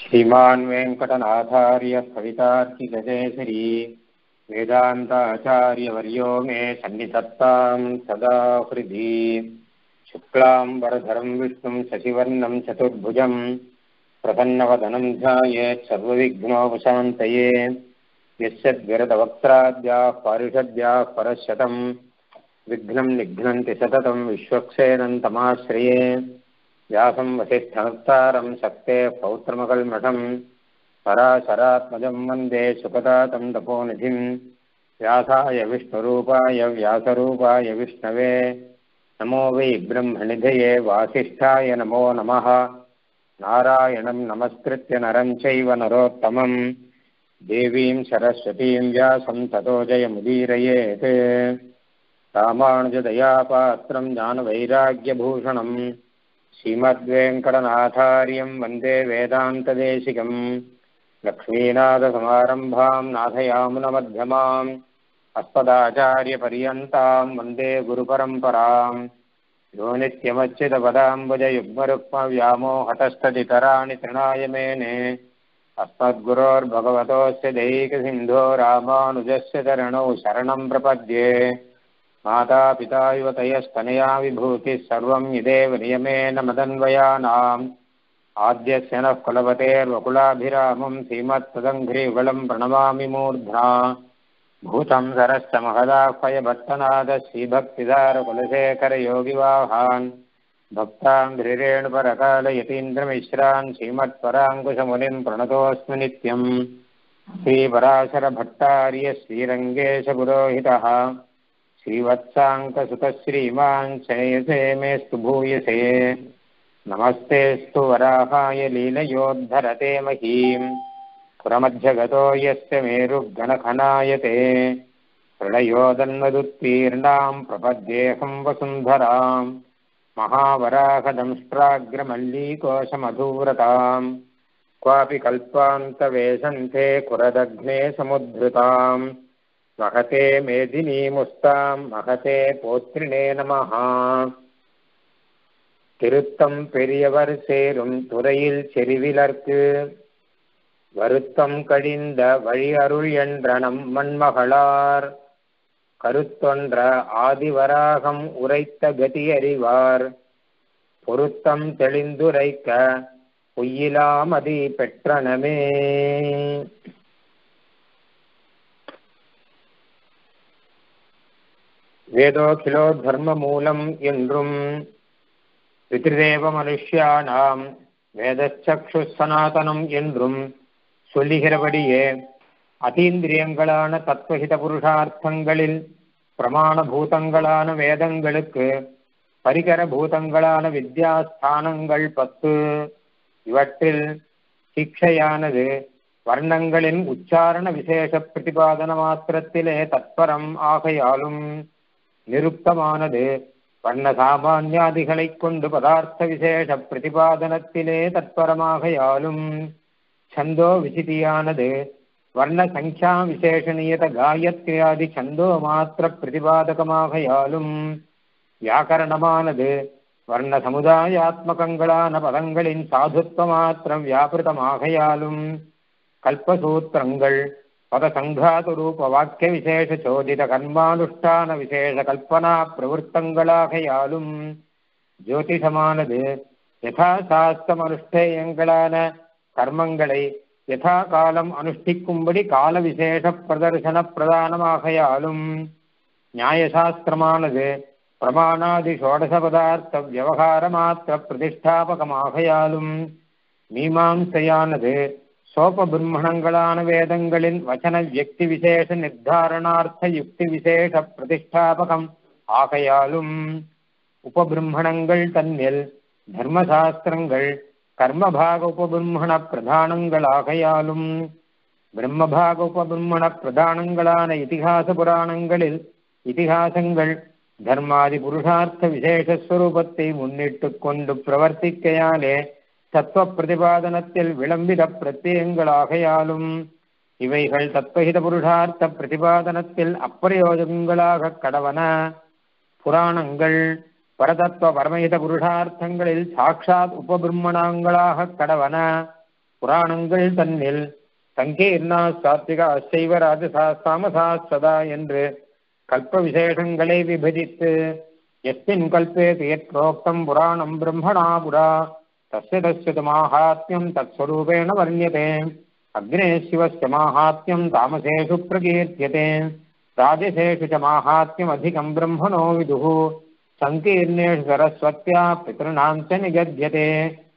श्रीमान् वेङ्कटनाथार्य कवितार्किगजेश्वरी वेदान्ताचार्यवर्यो मे सन्निधत्तां सदा हृदि शुक्लां वरधरं विष्णुं शशिवर्णं चतुर्भुजं प्रसन्नवदनं ध्यायेत् सर्वविघ्नोपशान्तये यस्यद्विरतवक्त्राद्याः पारिषद्याः परशतं विघ्नं निघ्नन्ति सततं विश्वक्सेनन्तमाश्रये व्यासं वसिष्ठनत्तारं शक्तेः पौत्रमकल्मषम् पराशरात्मजं वन्दे सुपदातं तपोनिधिं व्यासाय विष्णुरूपाय व्यासरूपाय विष्णवे नमो वै ब्रह्मनिधये वासिष्ठाय नमो नमः नारायणं नमस्कृत्य नरं चैव नरोत्तमम् देवीं सरस्वतीं व्यासं ततो जयमुदीरयेत् रामानुजदयापात्रं ज्ञानवैराग्यभूषणम् श्रीमद्वेङ्कटनाथार्यं वन्दे वेदान्तदेशिकम् लक्ष्मीनाथसमारम्भां नाथयामुनमध्यमाम् अस्मदाचार्यपर्यन्तां वन्दे गुरुपरम्पराम् यो नित्यमच्युतपदाम्बुजयुग्मरुक्मव्यामोहतस्तदितराणि तृणाय मेने अस्मद्गुरोर्भगवतोऽस्य दैकसिन्धो रामानुजस्य चरणौ शरणं प्रपद्ये मातापिता युवतयस्तनया विभूतिः सर्वं यदेव नियमेन मदन्वयानाम् आद्यस्य नः कुलपतेर्वकुलाभिरामं श्रीमत्तदङ्घ्रियुगलं प्रणमामि मूर्ध्ना भूतं सरश्च महदाह्वयभट्टनाद श्रीभक्तिदारकुलशेखरयोगिवाहान् भक्ताङ्घ्रिरेणुपरकालयतीन्द्रमिश्रान् श्रीमत्पराङ्कुशमुनिं प्रणतोऽस्मि नित्यम् श्रीपराशरभट्टार्य श्रीरङ्गेशपुरोहितः श्रीवत्साङ्कसुतश्रीमान् शयसे मेस्तु भूयसे नमस्तेऽस्तु वराहाय लीलयोद्धरते महीम् पुरमध्यगतो यस्य मेरुगणखनायते प्रलयोदन्वदुत्तीर्णाम् प्रपद्येऽहं वसुन्धराम् महावराहदंष्ट्राग्रमल्लीकोशमधुव्रताम् क्वापि कल्पान्तवेशन्ते कुरदग्ने समुद्धृताम् महते मेदिनीमुस्तां महते போற்றினே நமஹ திருத்தம் பெரியவர் சேரும் துறையில் செறிவிலர்க்கு வருத்தம் கழிந்த வழி அருள் என்ற நம் மண்மகளார் கருத்தொன்ற ஆதிவராகம் உரைத்த கதி அறிவார் பொருத்தம் தெளிந்துரைக்க பொய்யிலாமதி பெற்றனமே வேதோகிலோ தர்மமூலம் என்றும் பிதிருதேவ மனுஷியானாம் வேதச்சக்ஷு சனாதனம் என்றும் சொல்லுகிறபடியே அதீந்திரியங்களான தத்துவஹித புருஷார்த்தங்களில் பிரமாண பூதங்களான வேதங்களுக்கு பரிகர பூதங்களான வித்யாஸ்தானங்கள் பத்து இவற்றில் சிக்ஷையானது வர்ணங்களின் உச்சாரண விசேஷ பிரதிபாதன மாத்திரத்திலே தத்பரம் ஆகையாலும் நிருப்தமானது வர்ண சாமானியாதிகளைக் கொண்டு பதார்த்த விசேஷ பிரதிபாதனத்திலே தத்பரமாகையாலும் சந்தோ விசிதியானது வர்ண சங்கியா விசேஷணியத காயத்ரியாதி சந்தோ மாத்திர பிரதிபாதகமாகையாலும் வியாக்கரணமானது வர்ண சமுதாயாத்மகங்களான பதங்களின் சாதுத்வ மாத்திரம் வியாபிருதமாகையாலும் கல்பசூத்திரங்கள் பதசங்காது ரூப வாக்கிய விசேஷ சோதித கர்மானுஷ்டான விசேஷ கல்பனா பிரவருத்தங்களாகையாலும் ஜோதிஷமானது யதா சாஸ்திரம் அனுஷ்டேயங்களான கர்மங்களை யதா காலம் அனுஷ்டிக்கும்படி கால விசேஷ பிரதர்சன பிரதானமாகையாலும் நியாயசாஸ்திரமானது பிரமாணாதி ஷோடச பதார்த்த விவகார மாத்திர பிரதிஷ்டாபகமாகையாலும் மீமாம்சையானது சோப பிரம்மணங்களான வேதங்களின் வச்சன வியக்தி விசேஷ நிர்தாரணார்த்த யுக்தி விசேஷ பிரதிஷ்டாபகம் ஆகையாலும் உபபிரம்மணங்கள் தன்னில் தர்மசாஸ்திரங்கள் கர்மபாக உபபிரம்மண பிரதானங்கள் ஆகையாலும் பிரம்மபாக உபபிரம்மண பிரதானங்களான இதிகாச புராணங்களில் இதிகாசங்கள் தர்மாதி புருஷார்த்த விசேஷஸ்வரூபத்தை முன்னிட்டு கொண்டு பிரவர்த்திக்கையாலே தத்துவ பிரதிபாதனத்தில் விளம்பித பிரத்யங்களாகையாலும் இவைகள் தத்துவஹித புருஷார்த்த பிரதிபாதனத்தில் அப்பிரயோஜகங்களாக கடவன புராணங்கள் பரதத்துவ பரமஹித புருஷார்த்தங்களில் சாட்சாத் உபபிரம்மணங்களாக கடவன புராணங்கள் தன்னில் சங்கீர்ணா சாத்விகா சைவ ராஜசா சாமசா சதா என்று கல்ப விசேஷங்களை விபஜித்து எஸ்மின் கல்பே யத்ரோக்தம் புராணம் பிரம்மணா புரா தஸ்ய தஸ்ய து மாஹாத்மியம் தத்ஸ்வரூபேண வர்ணியதே அக்னே சிவஸ்ய மாஹாத்மியம் தாமசேஷு பிரகீர்த்தியதே ராஜசேஷு ச மாஹாத்மியம் அதிகம் பிரம்மணோ விதுः சங்கீர்ணேஷு சரஸ்வத்யா பிதॄணாம் ச நிகத்யதே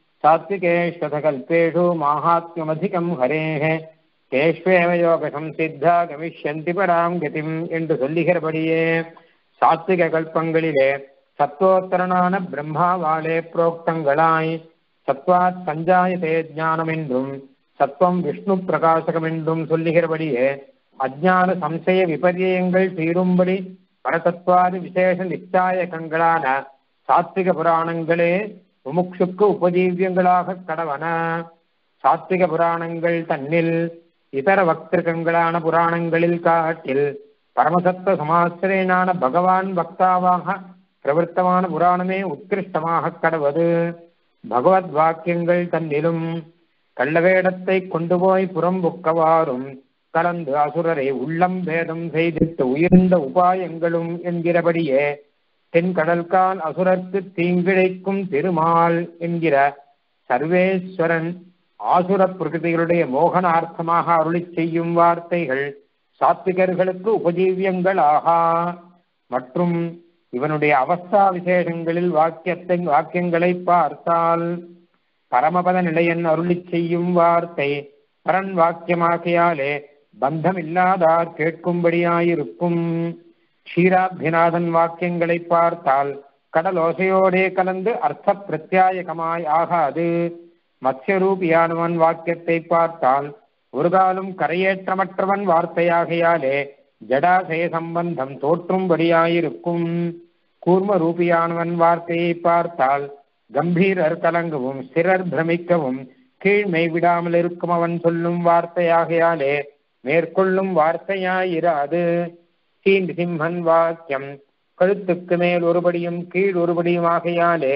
सात्विकेष्वथकल्पेषु माहात्म्यमधिकम् हरेः तेष्वेव யோகசம்சித்தா கமிஷ்யந்தி பராம் கதிம் என்று சொல்லுகிறபடியே சாத்விக கல்பங்களிலே சத்வோத்தரனான பிரம்மாவாலே புரோக்தங்களாய் சத்வாத் சஞ்சாயதே ஞானம் என்றும் சத்வம் விஷ்ணு பிரகாசகம் என்றும் சொல்லுகிறபடியே அஜ்ஞான சம்சய விபரியங்கள் தீரும்படி பரதத்வாதி விசேஷ நிச்சாயகங்களான சாத்விக புராணங்களே முமுட்சுக்கு உபஜீவியங்களாக கடவன சாத்விக புராணங்கள் தன்னில் இதர வக்திருக்கங்களான புராணங்களில் காட்டில் பரமசத்த சமாசிரியனான பகவான் பக்தாவாக பிரவருத்தமான புராணமே உத்கிருஷ்டமாக கடவது பகவத் வாக்கியங்கள் தன்னிலும் கள்ளவேடத்தை கொண்டு போய் புறம்புக்கவாறும் கலந்து அசுரரை உள்ளம் பேதம் செய்திட்டு உயர்ந்த உபாயங்களும் என்கிறபடியே தென்கடல்கால் அசுரர்க்கு தீங்கிழைக்கும் திருமால் என்கிற சர்வேஸ்வரன் ஆசுர பிரகிருதிகளுடைய மோகனார்த்தமாக அருளி செய்யும் வார்த்தைகள் சாத்விகர்களுக்கு உபஜீவியங்கள் ஆகா மற்றும் இவனுடைய அவஸ்தா விசேஷங்களில் வாக்கியத்தை வாக்கியங்களை பார்த்தால் பரமபத நிலையன் அருளி செய்யும் வார்த்தை பரன் வாக்கியமாகையாலே பந்தமில்லாதார் கேட்கும்படியாயிருக்கும் க்ஷீராபிநாதன் வாக்கியங்களை பார்த்தால் கடலோசையோடே கலந்து அர்த்த பிரத்யாயகமாய் ஆகாது மத்ஸ்யரூபியானவன் வாக்கியத்தை பார்த்தால் ஒரு காலம் கரையேற்றமற்றவன் வார்த்தையாகையாலே ஜடாசய சம்பந்தம் தோற்றும்படியாயிருக்கும் கூர்ம ரூபியானவன் வார்த்தையை பார்த்தால் கம்பீரர் கலங்கவும் சிறர் பிரமிக்கவும் கீழ்மை விடாமல் இருக்கும் அவன் சொல்லும் வார்த்தையாகையாலே மேற்கொள்ளும் வார்த்தையாயிராது தீண்டு சிம்மன் வாக்கியம் கழுத்துக்கு மேல் ஒருபடியும் கீழ் ஒருபடியுமாகையாலே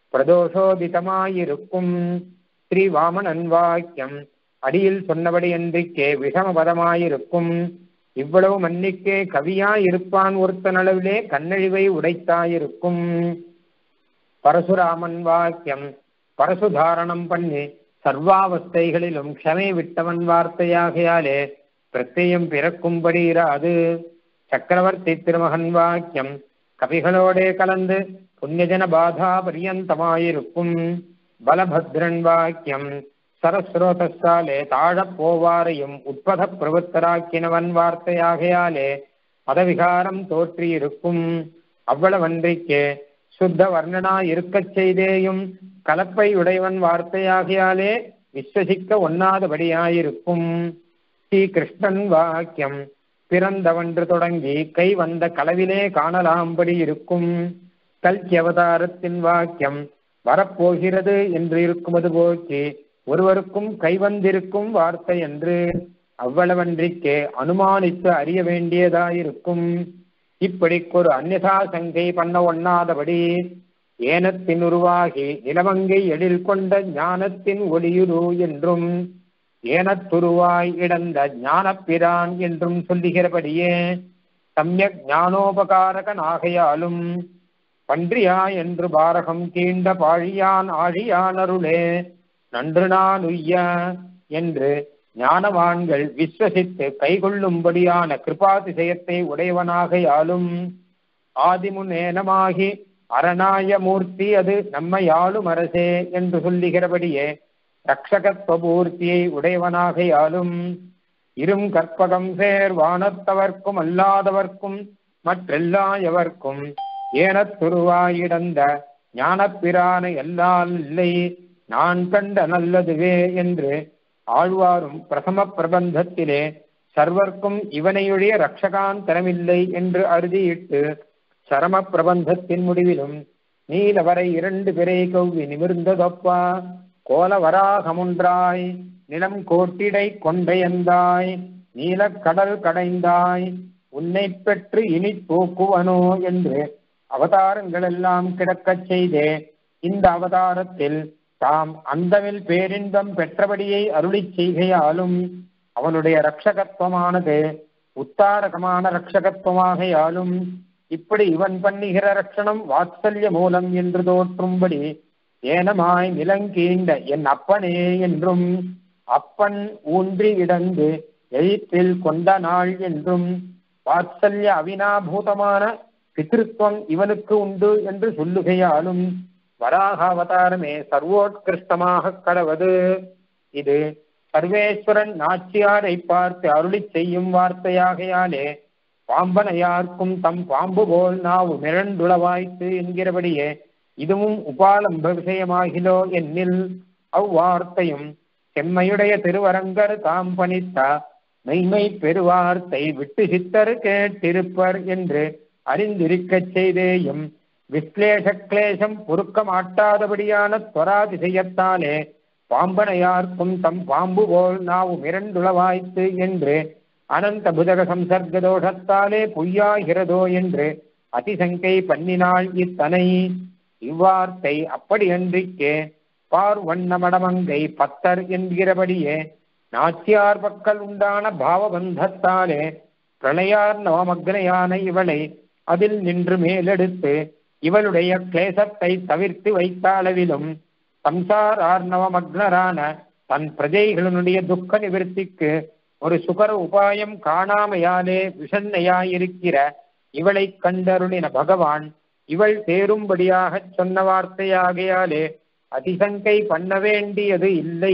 பிரதோஷோதிதமாயிருக்கும் ஸ்ரீ வாமனன் வாக்கியம் அடியில் சொன்னபடி அன்றிக்கே விஷமபதமாயிருக்கும் இவ்வளவு மன்னிக்கே கவியாயிருப்பான் ஒருத்தன் அளவிலே கண்ணழிவை உடைத்தாயிருக்கும் பரசுராமன் வாக்கியம் பரசுதாரணம் பண்ணி சர்வாவஸ்தைகளிலும் க்ஷமை விட்டவன் வார்த்தையாகையாலே பிரத்யம் பிறக்கும்படி இராது சக்கரவர்த்தி திருமகன் வாக்கியம் கவிகளோடே கலந்து புண்ணியஜன பாதா பரியந்தமாயிருக்கும் பலபத்ரன் வாக்கியம் சரஸ்ரோதாலே தாழப் போவாரையும் உட்பத பிரவத்தராக்கினவன் வார்த்தையாகையாலே மதவிகாரம் தோற்றியிருக்கும் அவ்வளவன்றிக்கே சுத்த வர்ணனா இருக்கச் செய்தேயும் கலப்பை உடையவன் வார்த்தையாகையாலே விஸ்வசிக்க ஒண்ணாதபடியாயிருக்கும் ஸ்ரீ கிருஷ்ணன் வாக்கியம் பிறந்தவன்று தொடங்கி கை வந்த களவிலே காணலாம்படி இருக்கும் கல்கி அவதாரத்தின் வாக்கியம் வரப்போகிறது என்று இருக்குமது போக்கி ஒருவருக்கும் கைவந்திருக்கும் வார்த்தை என்று அவ்வளவன்றிக்கே அனுமானித்து அறிய வேண்டியதாயிருக்கும் இப்படிக்கொரு அந்நதா சங்கை பண்ண ஒண்ணாதபடி ஏனத்தின் உருவாகி நிலமங்கை எழில் கொண்ட ஞானத்தின் ஒளியுரு என்றும் ஏனத்துருவாய் இடந்த ஞானப்பிரான் என்றும் சொல்லுகிறபடியே சமயக் ஞானோபகாரகனாகையாலும் பன்றியா என்று பாரகம் தீண்ட பாழியான் ஆழியான் அருளே நன்று நான் உய்ய என்று ஞானவான்கள் விஸ்வசித்து கைகொள்ளும்படியான கிருபாதிசயத்தை உடையவனாகையாலும் ஆதிமுனேனமாகி அரணாய மூர்த்தி அது நம்மையாளும் அரசே என்று சொல்லுகிறபடியே ரக்ஷகத்வபூர்த்தியை உடையவனாகையாலும் இரும் கற்பகம் சேர் வானத்தவர்க்கும் அல்லாதவர்க்கும் மற்றெல்லா எவர்க்கும் ஏனத்துருவாயிடந்த ஞானப்பிரான எல்லால் இல்லை நான் கண்ட நல்லதுவே என்று ஆழ்வாரும் பிரசம பிரபந்தத்திலே சர்வர்க்கும் இவனையொழிய ரக்ஷகான் தரமில்லை என்று அறுதியிட்டு சரம பிரபந்தத்தின் முடிவிலும் நீலவரை இரண்டு பிறை கவ்வி நிமிர்ந்ததொப்பா கோலவராகமுன்றாய் நிலம் கோட்டிடை கொண்டையந்தாய் நீலக்கடல் கடைந்தாய் உன்னை பெற்று இனி தூக்குவனோ என்று அவதாரங்கள் எல்லாம் கிடக்கச் செய்தே இந்த அவதாரத்தில் தாம் அந்தவில் பேரின்பம் பெற்றபடியை அருளிச் செய்கையாலும் அவனுடைய ரட்சகத்துவமானது உத்தாரகமான ரட்சகத்துவமாகையாலும் இப்படி இவன் பண்ணுகிற ரட்சணம் வாத்சல்ய மூலம் என்று தோற்றும்படி ஏனமாய் நிலங்கீண்ட என் அப்பனே என்றும் அப்பன் ஊன்றி இடந்து எயிற்றில் கொண்ட நாள் என்றும் வாத்சல்ய அவினாபூதமான பிதிருத்துவம் இவனுக்கு உண்டு என்று சொல்லுகையாலும் வராக அவதாரமே சர்வோத்கிருஷ்டமாக கடவது இது சர்வேஸ்வரன் நாச்சியாரை பார்த்து அருளி செய்யும் வார்த்தையாகையாலே பாம்பனையார்க்கும் தம் பாம்பு போல் நாவு மிரண்டுளவாய்த்து என்கிறபடியே இதுவும் உபாலம்ப விஷயமாகிலோ என்னில் அவ்வார்த்தையும் செம்மையுடைய திருவரங்கர் தாம் பணித்த மெய்மை பெருவார்த்தை விட்டு சித்தர் கேட்டிருப்பர் என்று அறிந்திருக்கச் செய்தேயும் விஸ்லேஷ கிளேசம் பொறுக்க மாட்டாதபடியான துவராதிசயத்தாலே பாம்பனையார்க்கும் தம் பாம்பு போல் நாவு மிரண்டுளவாய்த்து என்று அனந்த புதக சம்சர்க தோஷத்தாலே பொய்யாகிறதோ என்று அதிசங்கை பண்ணினாள் இத்தனை இவ்வார்த்தை அப்படி அன்றிக்கே பார் வண்ணமடமங்கை பத்தர் என்கிறபடியே நாச்சியார் பக்கல் உண்டான பாவபந்தத்தாலே பிரளயார் நவமக்னையான இவளை அதில் நின்று மேலெடுத்து இவளுடைய கிளேசத்தை தவிர்த்து வைத்த அளவிலும் சம்சாரார்ணவமக்னரான தன் பிரஜைகளினுடைய துக்க நிவர்த்திக்கு ஒரு சுகர உபாயம் காணாமையாலே விஷண்ணையாயிருக்கிற இவளை கண்டருளின பகவான் இவள் தேரும்படியாக சொன்ன வார்த்தையாகையாலே அதிசங்கை பண்ண வேண்டியது இல்லை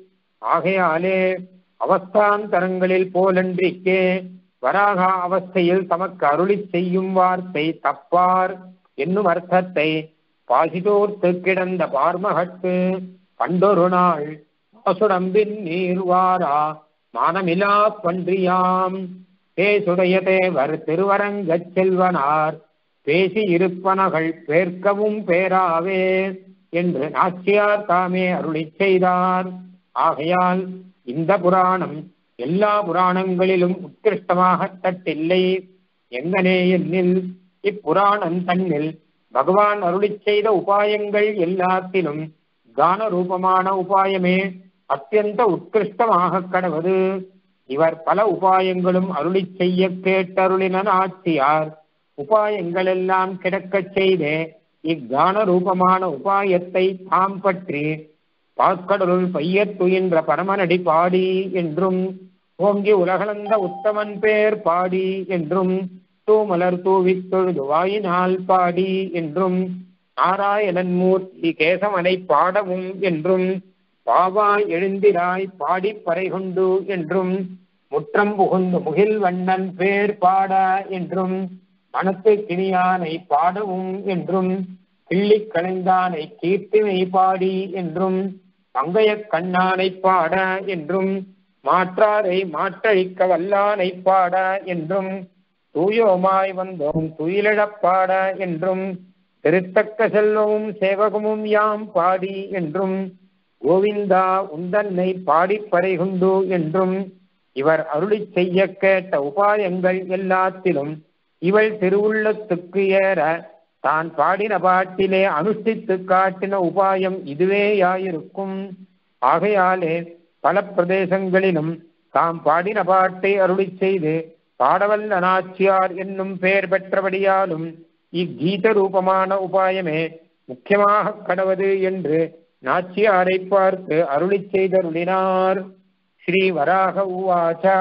ஆகையாலே அவஸ்தாந்தரங்களில் போலன்றிக்கே வராக அவஸ்தையில் தமக்கு அருளி செய்யும் வார்த்தை தப்பார் என்னும் அர்த்தத்தை பாசிதோர்த்து கிடந்த பார்மகட்டு பண்டொரு நாள் பசுடம்பின் நீர்வாரா மானமிலா பன்றியாம் பேசுடைய தேவர் திருவரங்கச் செல்வனார் பேசி இருப்பனகள் பேர்க்கவும் பேராவே என்று நாச்சியார் தாமே அருளி செய்தார் ஆகையால் இந்த புராணம் எல்லா புராணங்களிலும் உத்கிருஷ்டமாக தட்டில்லை எங்கனே என்னில் இப்புராணம் தன்னில் பகவான் அருளி செய்த உபாயங்கள் எல்லாத்திலும் கான ரூபமான உபாயமே அத்தியந்த உத்கிருஷ்டமாக கடவது இவர் பல உபாயங்களும் அருளி செய்ய கேட்டருளின ஆட்சியார் உபாயங்கள் எல்லாம் கிடக்கச் செய்தே இக்கான ரூபமான உபாயத்தை தாம் பற்றி பாற்கடலுள் பையத் துயின்ற பரமனடி பாடி என்றும் ஓங்கி உலகளந்த உத்தமன் பேர் பாடி என்றும் தூமலர் தூவித் தொழுது வாயினால் பாடி என்றும் நாராயணன் மூர்த்தி கேசவனை பாடவும் என்றும் பாவாய் எழுந்திராய் பாடிப் பறை கொண்டு என்றும் முற்றம் புகுந்து முகில் வண்ணன் பேர் பாட என்றும் மனத்து கிணியானை பாடவும் என்றும் கிள்ளிக் களைந்தானை கீர்த்தினை பாடி என்றும் மங்கையக் கண்ணானை பாட என்றும் மாற்றாரை மாற்றழிக்க வல்லானை பாட என்றும் தூயோமாய் வந்தோம் துயிலிழப் பாட என்றும் திருத்தக்க செல்வமும் சேவகமும் யாம் பாடி என்றும் கோவிந்தா உந்தன்னை பாடிப் பறைகுண்டு என்றும் இவர் அருளி செய்ய கேட்ட உபாயங்கள் எல்லாத்திலும் இவள் திருவுள்ளத்துக்கு ஏற தான் பாடின பாட்டிலே அனுஷ்டித்து காட்டின உபாயம் இதுவேயாயிருக்கும் ஆகையாலே பல பிரதேசங்களிலும் தாம் பாடின பாட்டை அருளி செய்து பாடவல்ல நாச்சியார் என்னும் பெயர் பெற்றபடியாலும் இக்கீத ரூபமான உபாயமே முக்கியமாக கடவது என்று நாச்சியாரை பார்த்து அருளி செய்தருளினார் ஸ்ரீ வராக உவாச்ச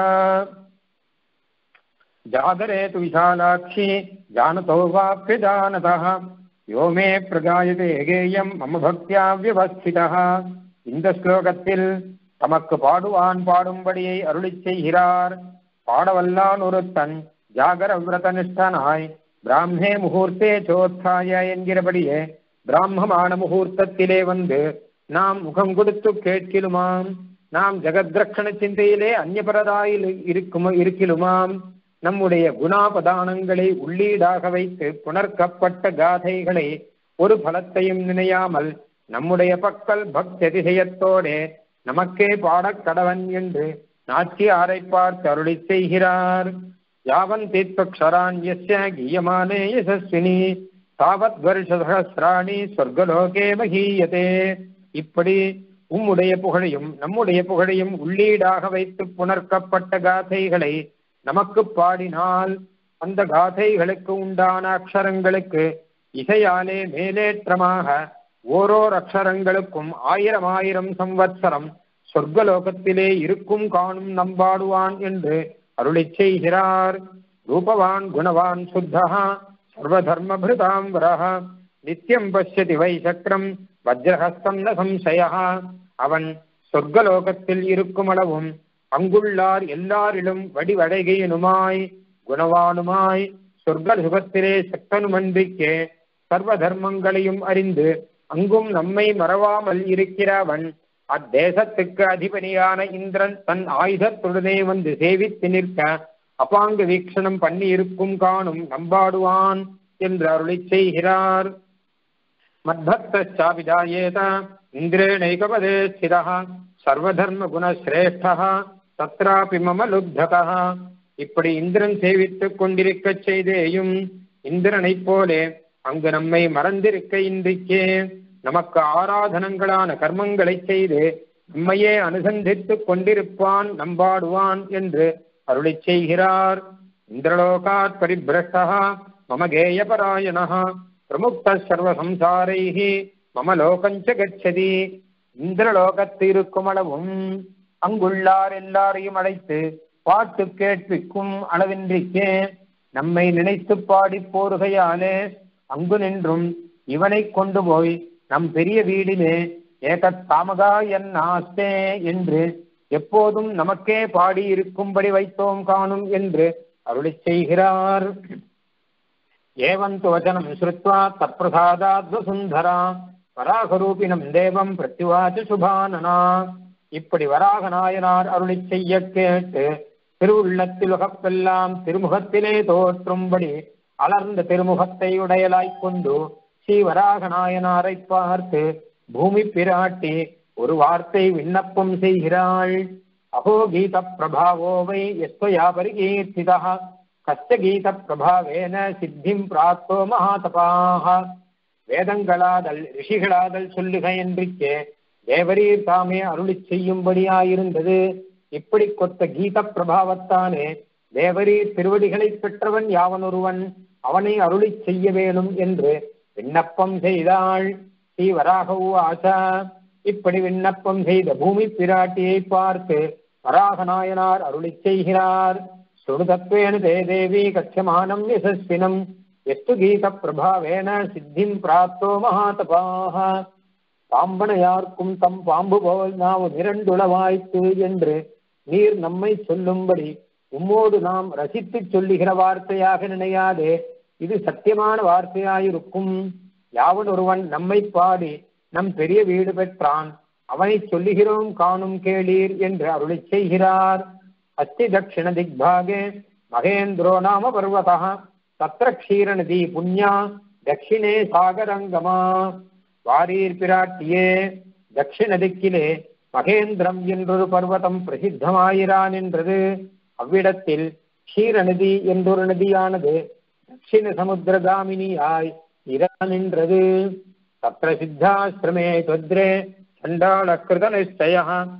जागरे तु विशालाक्षी जानतो वाप्य जानतः யோ மே பிரகாயதே கேயம் மம பக்தியா வியவஸ்திதः இந்த ஸ்லோகத்தில் தமக்கு பாடுவான் பாடும்படியை அருளிச் செய்கிறார் பாடவல்லான் ஒருத்தன் ஜாகர விரதனிஷ்டனாய் பிராமே முகூர்த்தே சோத்தாய என்கிறபடியே பிராமமான முகூர்த்தத்திலே வந்து நாம் முகம் கொடுத்து கேட்கிலுமாம் நாம் ஜெகத்ரக்ஷண சிந்தையிலே அந்நியபரதாயில் இருக்கும் இருக்கிலுமாம் நம்முடைய குணாபதானங்களை உள்ளீடாக வைத்து புணர்க்கப்பட்ட காதைகளை ஒரு பலத்தையும் நினையாமல் நம்முடைய பக்கல் பக்தி அதிசயத்தோடே நமக்கே பாடக் கடவன் என்று நாச்சியாரை பார்த்து அருளி செய்கிறார் யாவன் தீர்த்தக்ஷராண்யஸ்ய கீயமானே யசஸ்வினி தாவத் வருஷ சகசிராணி சொர்க்கலோகே மகீயதே இப்படி உம்முடைய புகழையும் நம்முடைய புகழையும் உள்ளீடாக வைத்து புணர்க்கப்பட்ட காதைகளை நமக்கு பாடினால் அந்த காதைகளுக்கு உண்டான அக்ஷரங்களுக்கு இசையாலே மேலேற்றமாக ஓரோர் அக்ஷரங்களுக்கும் ஆயிரம் ஆயிரம் சம்வத்சரம் சொர்க்கலோகத்திலே இருக்கும் காணும் நம்பாடுவான் என்று அருளிச் செய்கிறார் ரூபவான் குணவான் சுத்தா சர்வதர்மபிருதாம்பரः நித்தியம் பசியதி வை சக்கரம் வஜ்ரஹஸ்தம் ந சம்சய அவன் சொர்க்கலோகத்தில் இருக்கும் அளவும் அங்குள்ளார் எல்லாரிலும் வடிவடைகையனுமாய் குணவானுமாய் சொர்க்க சுகத்திலே சக்தனுமன்றிக்கே சர்வ தர்மங்களையும் அறிந்து அங்கும் நம்மை மறவாமல் இருக்கிறவன் அத்தேசத்துக்கு அதிபதியான இந்திரன் தன் ஆயுதத்துடனே வந்து சேவித்து நிற்க அபாங்க வீக்ஷணம் பண்ணி இருக்கும் காணும் நம்பாடுவான் என்று அருளி செய்கிறார் மத்பக்தாபிதாயேத இந்திரேணைகபதே ஸ்திதா சர்வதர்ம குணசிரேஷ்டா தத்ராபி மம லுப்தகா இப்படி இந்திரன் சேவித்துக் கொண்டிருக்கச் செய்தேயும் இந்திரனைப் போலே அங்கு நம்மை மறந்திருக்க இன்றிக்கே நமக்கு ஆராதனங்களான கர்மங்களை செய்து நம்மையே அனுசந்தித்துக் கொண்டிருப்பான் நம்பாடுவான் என்று அருளிச் செய்கிறார் இந்திரலோகாத் பரிபிரஷ்டா மம கேயபராயணः பிரமுக்த சர்வசம்சாரைः மம லோகஞ்ச கச்சதி இந்திரலோகத்து இருக்கும் அளவும் அங்குள்ளார் எல்லாரையும் அழைத்து பாட்டு கேட்பிக்கும் அளவின்றிக்கே நம்மை நினைத்து பாடி போருகையாலே அங்கு நின்றும் இவனை கொண்டு போய் நம் பெரிய வீடிலே ஏகத் தாமகா என் ஆஸ்தே என்று எப்போதும் நமக்கே பாடி இருக்கும்படி வைத்தோம் காணும் என்று அருளிச் செய்கிறார் ஏவந்து வச்சனம் ஸ்ருத்வா தற்பிரசாதாத்வசுந்தரா வராகரூபிணம் தேவம் பிரத்யுவாச்ச சுபானனா இப்படி வராக நாயனார் அருளிச் செய்ய கேட்டு திருவுள்ளத்தில் உகப்பெல்லாம் திருமுகத்திலே தோற்றும்படி அலர்ந்த திருமுகத்தை உடையலாய்க் கொண்டு ஸ்ரீ வராக நாயனாரை பார்த்து பூமி பிராட்டி ஒரு வார்த்தை விண்ணப்பம் செய்கிறாள் அஹோ கீத பிரபாவோ வை எஸ்வயா பரிகீர்த்திதா கஷ்ட கீத பிரபாவேன சித்திம் பிராப்தோ மகாதபாக வேதங்களாதல் ரிஷிகளாதல் சொல்லுக என்றிக்கே தேவரீர் தாமே அருளி செய்யும்படியாயிருந்தது இப்படி கொத்த கீத பிரபாவத்தானே தேவரீர் திருவடிகளை பெற்றவன் யாவனொருவன் அவனை அருளி செய்ய வேணும் என்று விண்ணப்பம் செய்தாள் ஸ்ரீ வராக ஆசா இப்படி விண்ணப்பம் செய்த பூமி பிராட்டியை பார்த்து வராக நாயனார் அருளி செய்கிறார் சுடுதத்வேன தே தேவி கட்சமானம் யசஸ்வினம் எஸ்து கீத பிரபாவேன சித்திம் பிராப்தோ மகாதபாக பாம்பனையார்க்கும் தம் பாம்பு போல் நாம் இரண்டுளவாய்த்து என்று நீர் நம்மை சொல்லும்படி உம்மோடு நாம் ரசித்து சொல்லுகிற வார்த்தையாக நினையாதே இது சத்தியமான வார்த்தையாயிருக்கும் யாவன் ஒருவன் நம்மை பாடி நம் பெரிய வீடு பெற்றான் அவனை சொல்லுகிறோம் காணும் கேளீர் என்று அருளி செய்கிறார் அஸ்தி தட்சிண திக்பாகே மகேந்திரோ நாம பர்வதா தத்திர க்ஷீரநதி புண்ணியா தட்சிணே சாகரங்கமா வாரீர் பிராட்டியே தட்சிண திக்கிலே மகேந்திரம் என்றொரு பர்வதம் பிரசித்தமாயிரான் என்றது அவ்விடத்தில் க்ஷீரநதி என்றொரு நதியானது தட்சிண சமுத்திரகாமினியாய் இரான் தத்திர சித்தாசிரமே தொத்ரே சண்டாள கிருத நிச்சய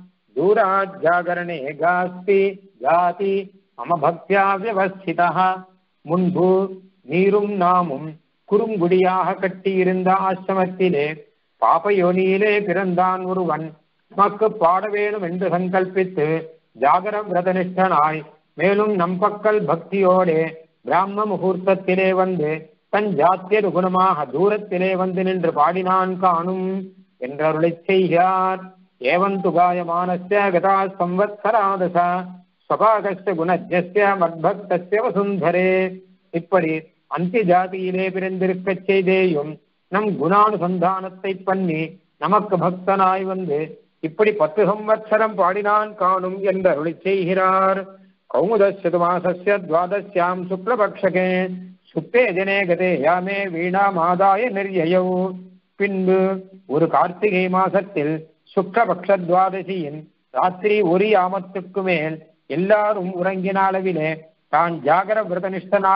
தூராத் ஜாகரணே காஸ்தி ஜாதி மம பக்தியா வியவஸ்திதா முன்பு நீரும் நாமும் குறுங்குடியாக கட்டியிருந்த ஆசிரமத்திலே பாபயோனியிலே பிறந்தான் ஒருவன் நமக்கு பாட வேணும் என்று சங்கல்பித்து ஜாகர விரதனிஷ்டனாய் மேலும் நம் பக்கல் பக்தியோடே பிராம முகூர்த்தத்திலே வந்து தன் ஜாத்தியது குணமாக தூரத்திலே வந்து நின்று பாடினான் காணும் என்றருளைச் செய்கிறார் ஏவந்து காயமானஸ்ய கதா சம்வத்சராதச ஸ்வபாகஸ்ய குணஜஸ்ய மத்பக்தஸ்ய வசுந்தரே இப்படி அந்தி ஜாதியிலே பிறந்திருக்கச் செய்தேயும் நம் குணானுசந்தானத்தை பண்ணி நமக்கு பக்தனாய் வந்து இப்படி பத்து சம்வத்சரம் பாடினான் காணும் என்று அருளி செய்கிறார் கௌமுதஸ்ய மாசஸ்ய துவாதஸ்யாம் சுக்லபக்ஷகே சுப்பே ஜனே கதே யாமே வீணாமாதாய நிர்யயௌ பின்பு ஒரு கார்த்திகை மாசத்தில் சுக்லபக்ஷ துவாதசியின் ராத்திரி ஒரு யாமத்துக்கு மேல் எல்லாரும் உறங்கின அளவிலே தான் ஜாகர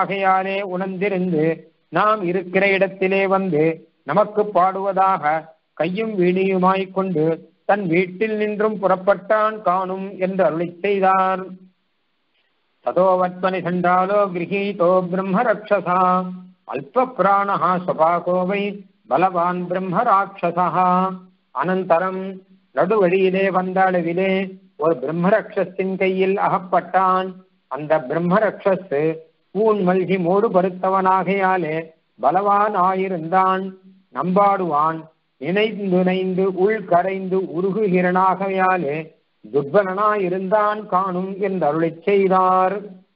விரதனிஷ்டனாகையாலே உணர்ந்திருந்து நாம் இருக்கிற இடத்திலே வந்து நமக்கு பாடுவதாக கையும் வீணியுமாய்க் கொண்டு தன் வீட்டில் நின்றும் புறப்பட்டான் காணும் என்று அருளிச் செய்தார் ததோவத்மனி சண்டாலோ கிரகீதோ பிரம்ம ரக்ஷசா அல்ப பிராணா ஸ்வபாகோ வை பலவான் பிரம்ம ராட்சசா அனந்தரம் நடுவழியிலே வந்த அளவிலே ஒரு பிரம்மரக்ஷத்தின் கையில் அகப்பட்டான் அந்த பிரம்மரக்ஷஸ் ஊன் மல்கி மூடு பருத்தவனாகையாலே பலவான் ஆயிருந்தான் நம்பாடுவான் நினைந்து நைந்து உள் கரைந்து உருகுகிறனாகையாலே துர்பலனாயிருந்தான் காணும் என்று அருளிச் செய்தார்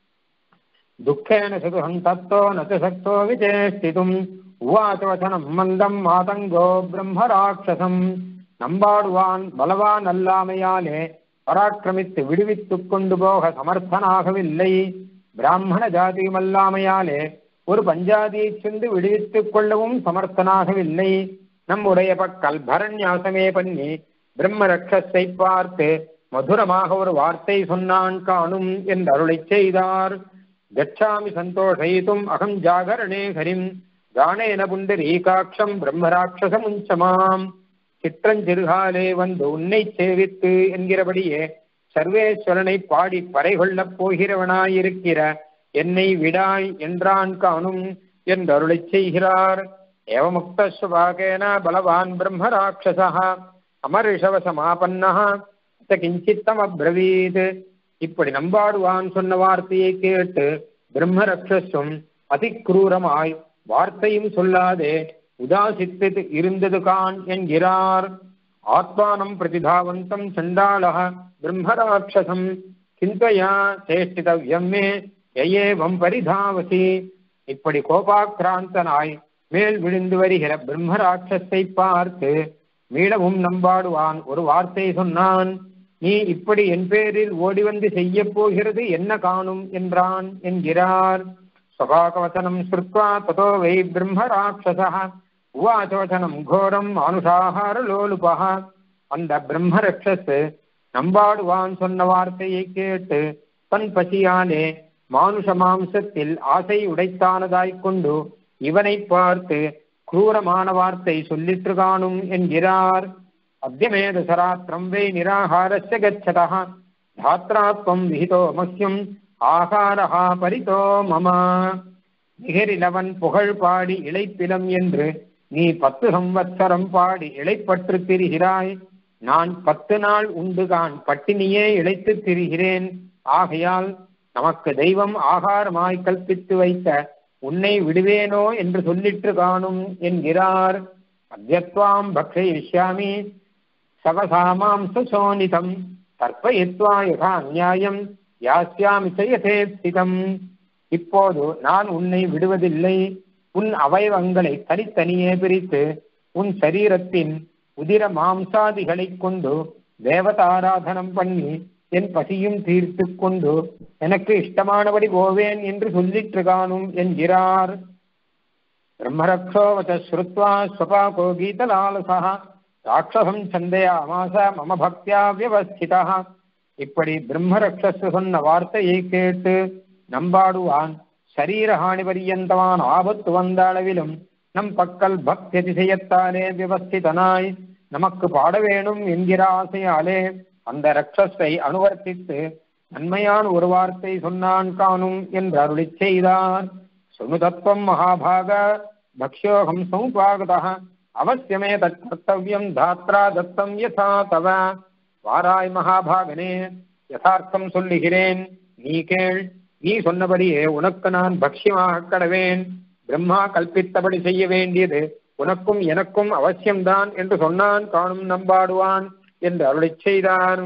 துக்கேன சுதுகம் தத்தோ நது சக்தோ விஜேஷ்டிதும் உவாச்சவசனம் மந்தம் மாதங்கோ பிரம்ம ராட்சசம் நம்பாடுவான் பலவான் அல்லாமையாலே பராக்கிரமித்து விடுவித்துக் கொண்டு போக சமர்த்தனாகவில்லை பிராமண ஜாதியுமல்லாமையாலே ஒரு பஞ்சாதியைச் சென்று விடுவித்துக் கொள்ளவும் சமர்த்தனாகவில்லை நம்முடைய பக்கல் பரண்யாசமே பண்ணி பிரம்ம ரட்சஸை பார்த்து மதுரமாக ஒரு வார்த்தை சொன்னான் காணும் என்று அருளைச் செய்தார் கச்சாமி சந்தோஷயித்தும் அகம் ஜாகரணே ஹரிம் கானேன புண்டரீகாட்சம் பிரம்மராட்சசமுஞ்சமாம் சிற்றஞ்சிறுகாலே வந்து உன்னை சேவித்து என்கிறபடியே சர்வேஸ்வரனை பாடி பறை கொள்ளப் போகிறவனாயிருக்கிற என்னை விடாய் என்றான் காணும் என்று அருளைச் செய்கிறார் ஏவமுக்தஸ்வபாகேன பலவான் பிரம்மராட்சசா அமரிஷவ சமாபன்னா கிஞ்சித்தம் அப்ரவீத் இப்படி நம்பாடுவான் சொன்ன வார்த்தையை கேட்டு பிரம்மரக்ஷசும் அதிக்ரூரமாய் வார்த்தையும் சொல்லாதே உதாசித்து இருந்தது கான் என்கிறார் ஆத்மானம் பிரதிதாவந்தம் சண்டாள பிரம்மராட்சசம் சிந்தையா சேஷ்டிதவ்யம் மே எயேவம் பரிதாவசி இப்படி கோபாக்கிராந்தனாய் மேல் விழுந்து வருகிற பிரம்மராட்சஸை பார்த்து மீளவும் நம்பாடுவான் ஒரு வார்த்தை சொன்னான் நீ இப்படி என் பேரில் ஓடி வந்து செய்ய போகிறது என்ன காணும் என்றான் என்கிறார் சபாகவசனம் ஸ்ருத்வா ததோ வை பிரம்மராட்சச உவாச்சவசனம் கோரம் மானுஷாகார லோலுபா அந்த பிரம்மரக்ஷஸ் நம்பாடுவான் சொன்ன வார்த்தையை கேட்டு தன் பசியாலே மானுஷ மாம்சத்தில் ஆசை உடைத்தானதாய்க் கொண்டு இவனை பார்த்து क्रूरமான வார்த்தை சொல்லிற்று காணும் என்கிறார் அத்தியமேத சராத்திரம் வே நிராகாரஸ்ய கச்சதः தாத்ராத்வம் விஹிதோ மஹ்யம் ஆகாரஹா பரிதோ மம நிகரிலவன் புகழ் பாடி இளைப்பிலம் என்று நீ பத்து சம்வத்சரம் பாடி இளைப்பற்று திரிகிறாய் நான் பத்து நாள் உண்டுகான் பட்டினியே இழைத்து திரிகிறேன் ஆகையால் நமக்கு தெய்வம் ஆகாரமாய் கல்பித்து வைத்த உன்னை விடுவேனோ என்று சொல்லிற்று காணும் என்கிறார் அத்தியத்வாம் பக்ஷயிஷ்யாமி சவசாமாம் சுசோனிதம் தர்ப்பயித்வா யதா நியாயம் யாஸ்யாமி செய்யதேஸ்திதம் இப்போது நான் உன்னை விடுவதில்லை உன் அவயவங்களை தனித்தனியே பிரித்து உன் சரீரத்தின் உதிர மாம்சாதிகளைக் கொண்டு தேவதாராதனம் பண்ணி என் பசியும் தீர்த்து கொண்டு எனக்கு இஷ்டமானபடி போவேன் என்று சொல்லிற்று காணும் என்கிறார் பிரம்மரக்ஷோவச்ச ஸ்ருத்வா ஸ்வபாகோ கீதலாலசா ராட்சசம் சந்தயாமாச மம பக்தியா வியவஸ்திதா இப்படி பிரம்மரக்ஷஸ் சொன்ன வார்த்தையை கேட்டு நம்பாடுவான் சரீரஹானி பரியந்தமான ஆபத்து வந்த அளவிலும் நம் பக்கல் பக்தி அதிசயத்தாலே விவஸ்திதனாய் நமக்கு பாட வேணும் என்கிற ஆசையாலே அந்த ரக்ஷஸை அனுவர்த்தித்து நன்மையான ஒரு வார்த்தை சொன்னான் காணும் என்று அருளிச் செய்தார் சுனுதத்வம் மகாபாக பக்ஷோகம் சமுபாகத அவசியமே தத் கர்த்தவியம் தாத்ரா தத்தம் யதா தவ வாராய் மகாபாகனே யதார்த்தம் சொல்லுகிறேன் நீ கேள் நீ சொன்னபடியே உனக்கு நான் பக்ஷியமாக கடவேன் பிரம்மா கல்பித்தபடி செய்ய வேண்டியது உனக்கும் எனக்கும் அவசியம்தான் என்று சொன்னான் காணும் நம்பாடுவான் என்று அருளிச் செய்தார்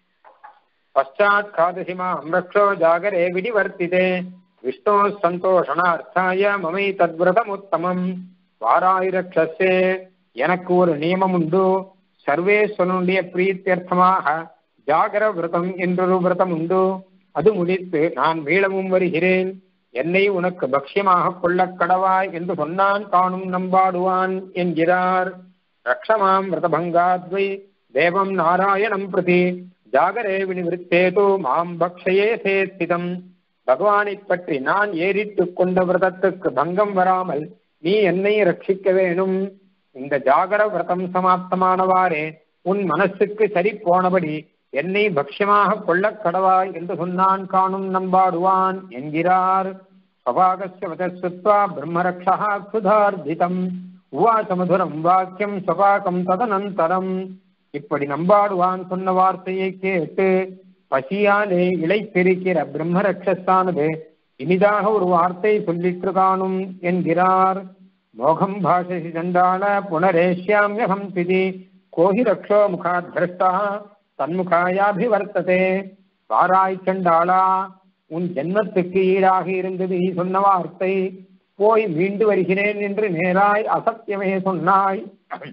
பశ్చాத் காதசிமா அம்ரக்ஷோ ஜாகரே விடிவர்த்திதே விஷ்ணோ சந்தோஷனார்த்தாய மமை தத்விரதமுத்தமம் வாராயிரக்ஷசே எனக்கு ஒரு நியமம் உண்டு சர்வேஸ்வரனுடைய பிரீத்தியர்த்தமாக ஜாகர விரதம் என்றொரு விரதம் உண்டு அது முடித்து நான் மீளவும் வருகிறேன் என்னை உனக்கு பக்ஷ்யமாக கொள்ளக் கடவாய் என்று சொன்னான் காணும் நம்பாடுவான் என்கிறார் ரக்ஷமாம் விரதபங்காத்வை தேவம் நாராயணம் பிரதி ஜாகரே வினிவிருத்தேது மாம் பக்ஷயே சேஸ்திதம் பகவானை பற்றி நான் ஏறிட்டு கொண்ட விரதத்துக்கு பங்கம் வராமல் நீ என்னை ரட்சிக்க வேணும் இந்த ஜாகர விரதம் சமாப்தமானவாறே உன் மனசுக்கு சரி போனபடி என்னை பக்ஷ்யமாக கொள்ளக் கடவாய் என்று சொன்னான் காணும் நம்பாடுவான் என்கிறார் ஸ்வபாகஸ்ய வதஸ்வத்வா பிரம்மரக்ஷா சுதார்த்திதம் உவாச மதுரம் வாக்கியம் ஸ்வபாகம் ததனந்தரம் இப்படி நம்பாடுவான் சொன்ன வார்த்தையை கேட்டு பசியாலே இழைத்திருக்கிற பிரம்மரக்ஷஸானது இனிதாக ஒரு வார்த்தை சொல்லிற்று காணும் என்கிறார் மோகம் பாஷசி சண்டாள புனரேஷ்யாமியகம் திதி கோஹி ரக்ஷோ முகாத் திரஷ்டா தன்முகாயாபிவர்த்ததே வாராய் சண்டாளா உன் ஜென்மத்துக்கு ஈடாக இருந்தது நீ சொன்ன வார்த்தை போய் மீண்டு வருகிறேன் என்று நேராய் அசத்தியமே சொன்னாய்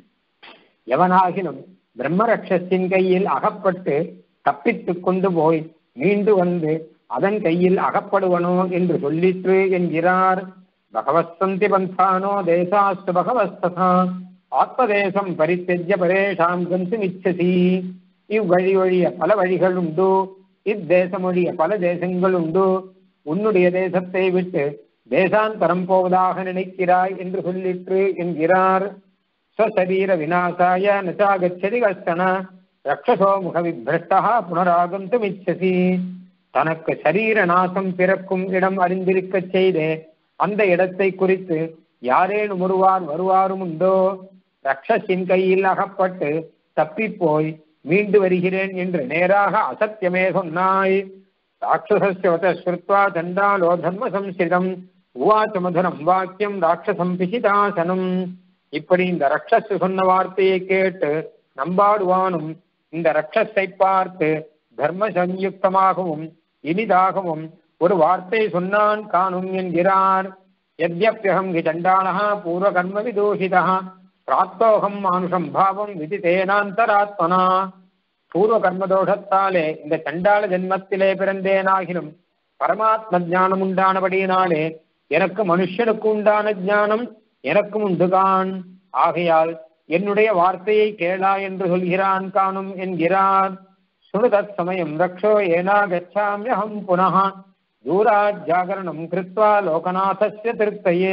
எவனாகிலும் பிரம்மரக்ஷத்தின் கையில் அகப்பட்டு தப்பித்துக் கொண்டு போய் மீண்டு வந்து அதன் கையில் அகப்படுவனோ என்று சொல்லிற்று என்கிறார் பகவஸ்தந்தி பந்தானோ தேசாஸ்து பகவஸ்ததா ஆத்மதேசம் பரித்தெஜ்ய பரேஷாம் கந்துமிச்சதி இவ்வழி ஒழிய பல வழிகள் உண்டு இத்தேசம் ஒழிய பல தேசங்கள் உண்டு உன்னுடைய தேசத்தை விட்டு தேசாந்தரம் போவதாக நினைக்கிறாய் என்று சொல்லிற்று என்கிறார் ஸ்வசரீர விநாசாய நச்சாகச்சதி கஷ்டன ரக்ஷசோ முக விபிரஷ்டா புனராகந்தும் இச்சசி தனக்கு சரீர நாசம் பிறக்கும் இடம் அறிந்திருக்கச் செய்தே அந்த இடத்தை குறித்து யாரேனும் ஒருவார் வருவாரும் உண்டோ ரக்ஷசின் கையில் அகப்பட்டு தப்பிப்போய் மீண்டு வருகிறேன் என்று நேராக அசத்தியமே சொன்னாய் ராட்சசஸ்ய ஸ்ருத்வா தண்டாலோ தர்ம சம்ஸ்கிருதம் உவாச்ச மதுரம் வாக்கியம் ராட்சசம் பிசிதாசனம் இப்படி இந்த ரக்ஷஸ் சொன்ன வார்த்தையை கேட்டு நம்பாடுவானும் இந்த ரக்ஷஸை பார்த்து தர்ம சம்யுக்தமாகவும் இனிதாகவும் ஒரு வார்த்தை சொன்னான் காணும் என்கிறார் யத்யப்யகம் ஹி சண்டாளா பூர்வ கர்ம விதூஷிதா பிராப்தோகம் மானுஷம் பாவம் விதித்தேனாந்தராத்மனா பூர்வ கர்மதோஷத்தாலே இந்த சண்டாள ஜென்மத்திலே பிறந்தேனாகிலும் பரமாத்ம ஞானம் உண்டானபடியினாலே எனக்கு மனுஷனுக்கு உண்டான ஞானம் எனக்கும் உண்டுகான் ஆகையால் என்னுடைய வார்த்தையை கேளா என்று சொல்கிறான் காணும் என்கிறார் சுணுதத் சமயம் ரக்ஷோ ஏனா கச்சாமியகம் புனः தூராத் ஜாகரணம் கிருத்வா லோகநாதஸ்ய திருப்தையே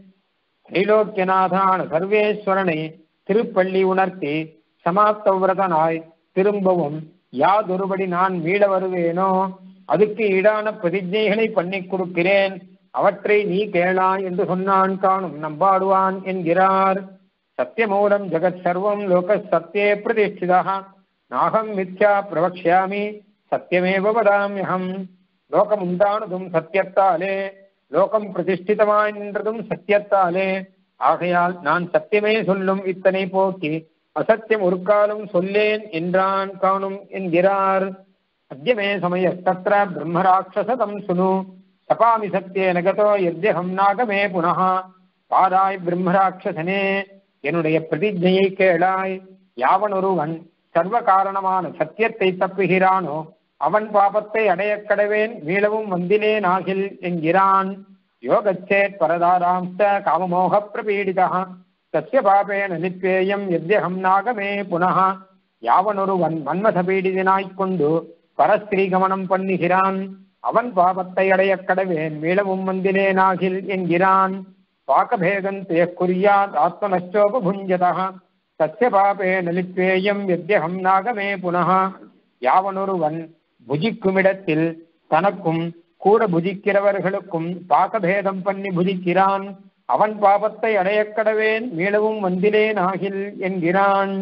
திரைலோக்கியநாதான சர்வேஸ்வரனை திருப்பள்ளி உணர்த்தி சமாப்த விரதனாய் திரும்பவும் யாதொருபடி நான் மீள வருவேனோ அதுக்கு ஈடான பிரதிஜைகளை பண்ணி கொடுக்கிறேன் அவற்றை நீ கேளா என்று சொன்னான் காணும் நம்பாடுவான் என்கிறார் சத்தியமூலம் ஜெகத் சர்வம் லோக சத்தியே பிரதிஷ்டிதா நாகம் மித்யா பிரவக்ஷாமி சத்தியமேவ வதாமியகம் லோகம் உண்டானதும் சத்தியத்தாலே லோகம் பிரதிஷ்டிதமாய் நின்றதும் சத்தியத்தாலே ஆகையால் நான் சத்தியமே சொல்லும் இத்தனை போக்கி அசத்தியம் ஒரு காலம் சொல்லேன் என்றான் காணும் என்கிறார் அத்தியமே சமய தத்திர பிரம்மராட்சசதம் சுனு சபாமி சத்தியேன கதோ எத்யகம் நாகமே புனः பாராய் பிரம்மராட்சசனே என்னுடைய பிரதிஜையை கேளாய் யாவன் ஒருவன் சர்வ காரணமான சத்தியத்தை தப்புகிறானோ அவன் பாபத்தை அடையக் கடவேன் மீளவும் வந்திலேன் ஆகில் என்கிறான் யோகச்சேத் பரதாராம்ச காமமோக பிரபீடிதா தஸ்ய பாபேன நித்யேயம் எத்யகம் நாகமே புனः யாவனொருவன் மன்மத பீடிதனாய்க் கொண்டு பரஸ்திரீ கமனம் பண்ணுகிறான் அவன் பாபத்தை அடையக் கடவேன் மீளவும் வந்திலேனாகில் என்கிறான் பாகபேதந்தே குறியாத் ஆத்மனஷ்டோபுஞ்சதா தஸ்ய பாபேன லித்வேயம் எத்யகம் நாகமே புனः யாவனொருவன் புஜிக்குமிடத்தில் தனக்கும் கூட புஜிக்கிறவர்களுக்கும் பாகபேதம் பண்ணி புஜிக்கிறான் அவன் பாபத்தை அடையக் கடவேன் மீளவும் வந்திலேன் ஆகில் என்கிறான்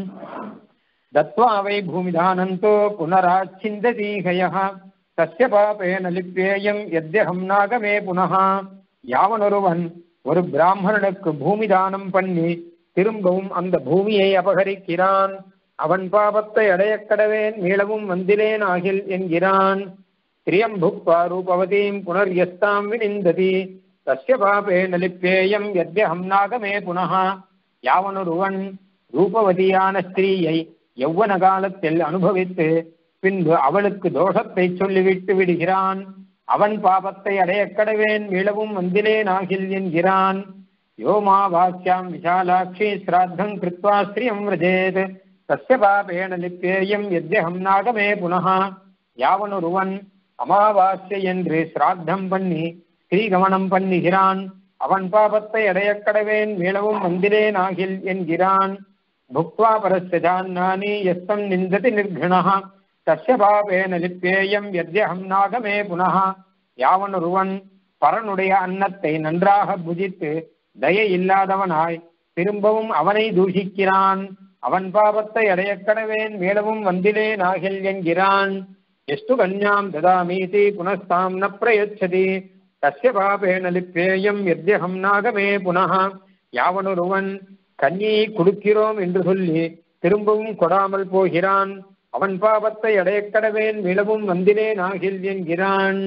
தத்வா வை பூமிதானந்தோ புனராச்சிந்ததீகய தஸ்ய பாபேன லிப்பேயம் எத்யகம் நாகமே புனः யாவனொருவன் ஒரு பிராமணனுக்கு பூமி தானம் பண்ணி திரும்பவும் அந்த பூமியை அபகரிக்கிறான் அவன் பாபத்தை அடையக் கடவேன் மீளவும் வந்திலேன் ஆகில் என்கிறான் திரியம் புக்வா ரூபவதீம் புனர்யஸ்தாம் வினிந்ததி தஸ்ய பாபேன லிப்பேயம் எத்யகம் நாகமே புனः யாவனொருவன் ரூபவதியான ஸ்திரீயை யௌவன காலத்தில் அனுபவித்து பின்பு அவளுக்கு தோஷத்தை சொல்லிவிட்டு விடுகிறான் அவன் பாபத்தை அடையக் கடவேன் மீளவும் வந்திலேன் ஆகில் என்கிறான் யோமா வாக்கியாம் விஷாலாட்சி ஸ்ராத்தம் கிருத்வா ஸ்ரீயம் விரஜேத் தஸ்ய பாபேன லிப்பேயம் எத்யகம் நாகமே புனः யாவனொருவன் அமாவாஸ்யை என்று சிராத்தம் பண்ணி ஸ்ரீகமனம் பண்ணுகிறான் அவன் பாபத்தை அடையக் கடவேன் மீளவும் வந்திலேன் ஆகில் என்கிறான் புக்வா பரஸ்ய ஜான்னானி எஸ்தம் நிந்ததி நிர்கிணः தஸ்ய பாபேன லிப்பேயம் யத்யஹம் நாகமே புனः யாவனொருவன் பரனுடைய அன்னத்தை நன்றாக புஜித்து தயை இல்லாதவனாய் திரும்பவும் அவனை தூஷிக்கிறான் அவன் பாபத்தை அடையக் கடவேன் மேலவும் வந்திலேன் ஆகில் என்கிறான் எஸ்து கன்யாம் ததாமீதி புனஸ்தாம் ந பிரயச்சதி தஸ்ய பாபேன லிப்பேயம் எத்யகம் நாகமே புனः யாவனொருவன் கன்னியை கொடுக்கிறோம் என்று சொல்லி திரும்பவும் கொடாமல் போகிறான் அவன் பாவத்தை அடையக் கடவேன் விளவும் வந்திலேன் ஆகில் என்கிறான்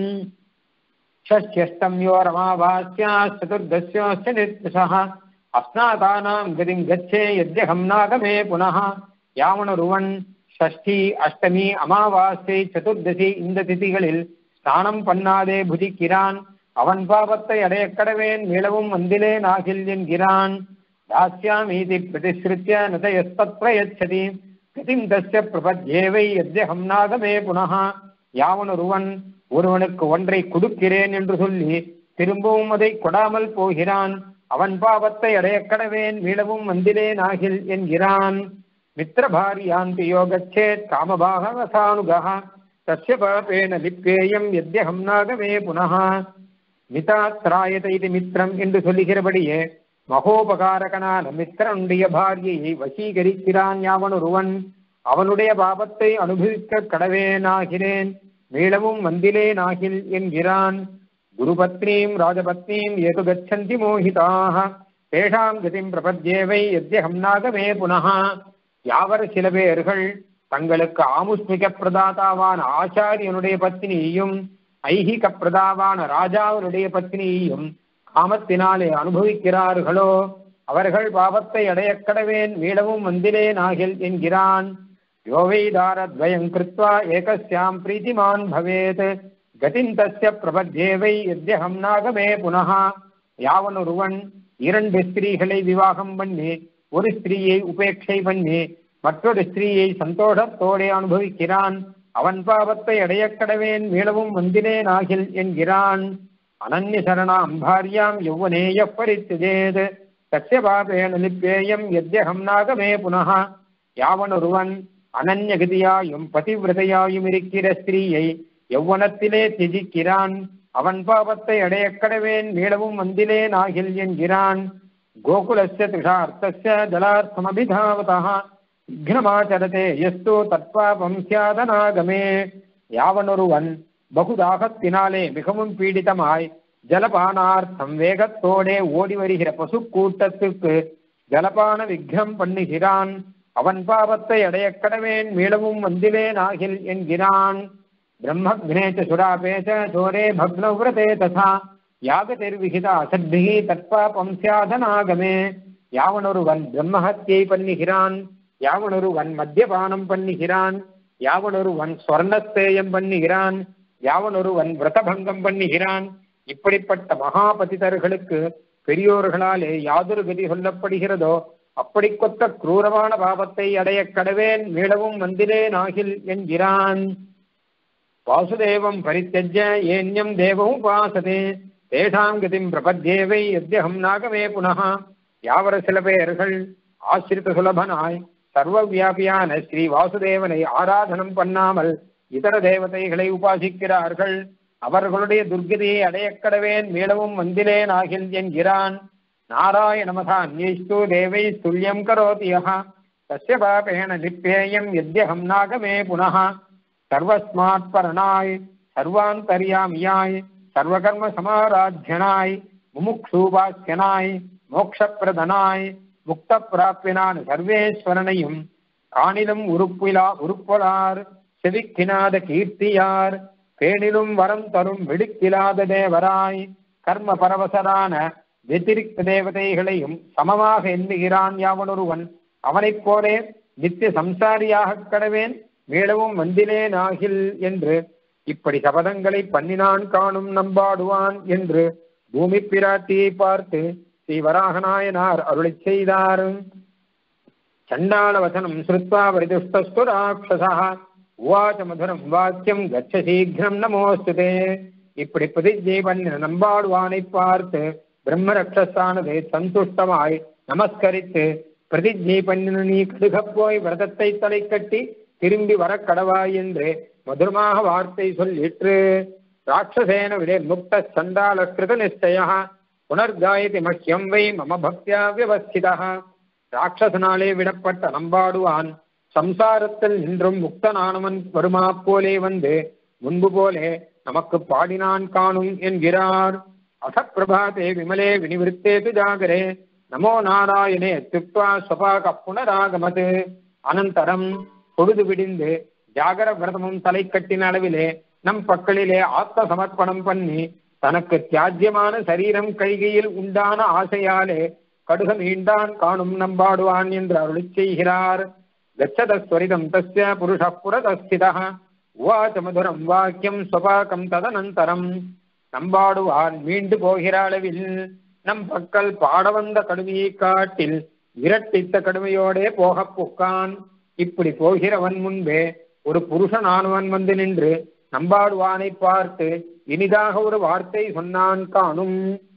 षष्ठ्यष्टम्यो रमावास्याः चतुर्दश्योश्च निर्दशः அஸ்நாதானாம் கதிம் கச்சே யத்யகம் நாகமே புனः யாவனொருவன் ஷஷ்டி அஷ்டமி அமாவாசை சதுர்தசி இந்த திதிகளில் ஸ்நானம் பண்ணாதே புதிக்கிறான் அவன் பாவத்தை அடையக் கடவேன் மீளவும் வந்திலேன் ஆகில் என்கிறான் தாஸ்யாமீதி பிரதிஸ்ருத்திய நதயஸ்தத் பிரயச்சதி கதிம் தஸ்ய பிரபத்யேவை யத்யகம் நாகமே புனः யாவனொருவன் ஒருவனுக்கு ஒன்றை கொடுக்கிறேன் என்று சொல்லி திரும்பவும் அதை கொடாமல் போகிறான் அவன் பாவத்தை அடையக் கடவேன் மீளவும் வந்திலேன் ஆகில் என்கிறான் மித்திரபாரியாந்தி யோகச்சேத் காமபாகவசானுகா தஸ்ய பாபேன லிப்பேயம் யத்யகம் நாகமே புனः மிதாத்ராயத இது மித்திரம் என்று சொல்லுகிறபடியே மகோபகாரகனான மித்திரனுடைய பாரியையை வசீகரிக்கிறான் யாவனொருவன் அவனுடைய பாபத்தை அனுபவிக்க கடவேனாகிறேன் மீளவும் வந்திலேனாகில் என்கிறான் குருபத்னீம் ராஜபத்னீம் ஏது கச்சந்தி மோகிதாக தேஷாம் கதிம் பிரபத்யேவை யத்யகம் நாகமே புனः யாவர் சில பேர்கள் தங்களுக்கு ஆமுஷ்மிக பிரதாதாவான ஆச்சாரியனுடைய பத்னியையும் ஐகிக பிரதாவான ராஜாவினுடைய பத்னியையும் காமத்தினாலே அனுபவிக்கிறார்களோ அவர்கள் பாவத்தை அடையக் கடவேன் மீளவும் வந்திலேன் ஆகில் என்கிறான் யோவைதாரத்வயம் கிருத்வா ஏகஸ்யாம் பிரீத்திமான் பவேத் கதிம் தஸ்ய பிரபத்யேவை யத்யகம் நாகமே புனः யாவனொருவன் இரண்டு ஸ்திரீகளை விவாகம் பண்ணி ஒரு ஸ்திரீயை உபேட்சை பண்ணி மற்றொரு ஸ்திரீயை சந்தோஷத்தோടെ அனுபவிக்கிறான் அவன் பாவத்தை அடையக் கடவேன் மீளவும் வந்தினேன் ஆகில் என்கிறான் அனன்ய சரணாம் பாரியாம் யௌவனேய பரித்துதேத் தஸ்ய பாபேன லிப்பேயம் யத்யகம் நாகமே புனः யாவனொருவன் அனன்யகதியாயும் பதிவிரதையாயும் இருக்கிற ஸ்திரீயை யௌவனத்திலே திஜிக்கிறான் அவன் பாவத்தை அடையக் கடவேன் மீளவும் வந்திலேன் ஆகில் என்கிறான் கோகுலஸ்ய திருஷார்த்தஸ்ய ஜலார்த்தமபிதாவதः விக்னமாச்சரதே எஸ்து தற்பாபம் சியாதனாகமே யாவனொருவன் பகுதாகத்தினாலே மிகவும் பீடிதமாய் ஜலபானார்த்தம் வேகத்தோடே ஓடி வருகிற பசு கூட்டத்துக்கு ஜலபான விக்னம் பண்ணுகிறான் அவன் பாவத்தை அடையக் கடவேன் மீளவும் வந்திலேன் ஆகில் என்கிறான் பிரம்மக்னே ச சுராபே ச சோரே பக்னவிரதே ததா யாகதிர்விகிதா அசத்பிகி தற்பாபம் சியாதனாகமே யாவனொருவன் பிரம்மஹத்தியை பண்ணுகிறான் யாவனொருவன் மத்தியபானம் பண்ணுகிறான் யாவனொருவன் ஸ்வர்ணஸ்தேயம் பண்ணுகிறான் யாவனொருவன் விரதபங்கம் பண்ணுகிறான் இப்படிப்பட்ட மகாபதிதர்களுக்கு பெரியோர்களாலே யாதொரு கதி சொல்லப்படுகிறதோ அப்படி கொத்த குரூரமான பாவத்தை அடையக் கடவேன் மீளவும் வந்திலேன் ஆகில் என்கிறான் வாசுதேவம் பரித்தஜ்ய ஏன்யம் தேவமுபாசதே தேஷாம் கதிம் பிரபத்யேவை யத்யகம் நாகமே புனः யாவர சில பேர்கள் ஆசிரித சுலபனாய் சர்வ வியாபியான ஸ்ரீ வாசுதேவனை ஆராதனம் பண்ணாமல் இதர தேவதைகளை உபாசிக்கிறார்கள் அவர்களுடைய துர்கதியை அடையக் கடவேன் மீளவும் வந்திலேன் ஆகில் என்கிறான் நாராயணமதா அந்யஸ்து தேவை துல்லியம் கரோதி யः தஸ்ய பாபேன லிப்பேயம் யத்யகம் நாகமே புனः சர்வஸ்மாத் பரணாய் சர்வாந்தர்யாமியாய் சர்வகர்ம சமாராத்தியனாய் முமுக்ஷூபாஸ்யனாய் மோக்ஷப்பிரதனாய் முக்த பிராப்பினான் சர்வேஸ்வரனையும் காணிலும் உருப்பிலா உருப்பொலார் செவிக்கினாத கீர்த்தியார் பேணிலும் வரம் தரும் வெடுக்கிலாத தேவராய் கர்ம பரவசரான வெத்திரிக்த தேவதைகளையும் சமமாக எண்ணுகிறான் யாவனொருவன் அவனைப் போலே நித்திய சம்சாரியாக கடவேன் மீளவும் வந்திலேன் ஆகில் என்று இப்படி சபதங்களை பண்ணினான் காணும் நம்பாடுவான் என்று பூமி பிராட்டியை பார்த்து ஸ்ரீ வராகநாயனார் அருளிச் செய்தார் சண்டாள வசனம் ஸ்ருத்வா பரிதுஷ்டஸ்து ராட்சசா உவாச்ச மதுரம் வாக்கியம் கச்ச சீக்கிரம் நமோஸ்துதே இப்படி பிரதிஜை பண்ணின நம்பாடுவானை பார்த்து பிரம்மரக்ஷஸானது சந்துஷ்டமாய் நமஸ்கரித்து பிரதிஜை பண்ணி நீ கடுகப் போய் விரதத்தை தலை கட்டி திரும்பி வர கடவாய் என்று மதுரமாக வார்த்தை சொல்லிற்று ராட்சசேன விடே முக்த சண்டால கிருத நிச்சய புனர்காயதி மஹ்யம் வை மம பக்தியா வியவஸ்திதா ராட்சசனாலே விடப்பட்ட நம்பாடுவான் சம்சாரத்தில் நின்றும் முக்தனானவன் வருமா போலே வந்து முன்பு போலே நமக்கு பாடினான் காணும் என்கிறார் அசப்பிரபாதே விமலே வினிவிருத்தேது ஜாகரே நமோ நாராயணே துப்வா ஸ்வபாக புனராகமது அனந்தரம் பொழுது விடிந்து ஜாகர விரதமும் தலை கட்டின அளவிலே நம் பக்களிலே ஆத்ம சமர்ப்பணம் பண்ணி தனக்கு தியாஜ்யமான சரீரம் கழிகையில் உண்டான ஆசையாலே கடுக மீண்டான் காணும் நம்பாடுவான் என்று அருளி செய்கிறார் கச்சதஸ்வரிதம் தஸ்ய புருஷ புரதஸ்திதா உவாச்ச மதுரம் வாக்கியம் ஸ்வபாகம் ததனந்தரம் நம்பாடுவான் மீண்டு போகிற அளவில் நம் பக்கல் பாட வந்த கடுமையை காட்டில் விரட்டித்த கடுமையோடே போக புக்கான் இப்படி போகிறவன் முன்பே ஒரு புருஷனானவன் வந்து நின்று நம்பாடுவானை பார்த்து இனிதாக ஒரு வார்த்தை சொன்னான் காணும்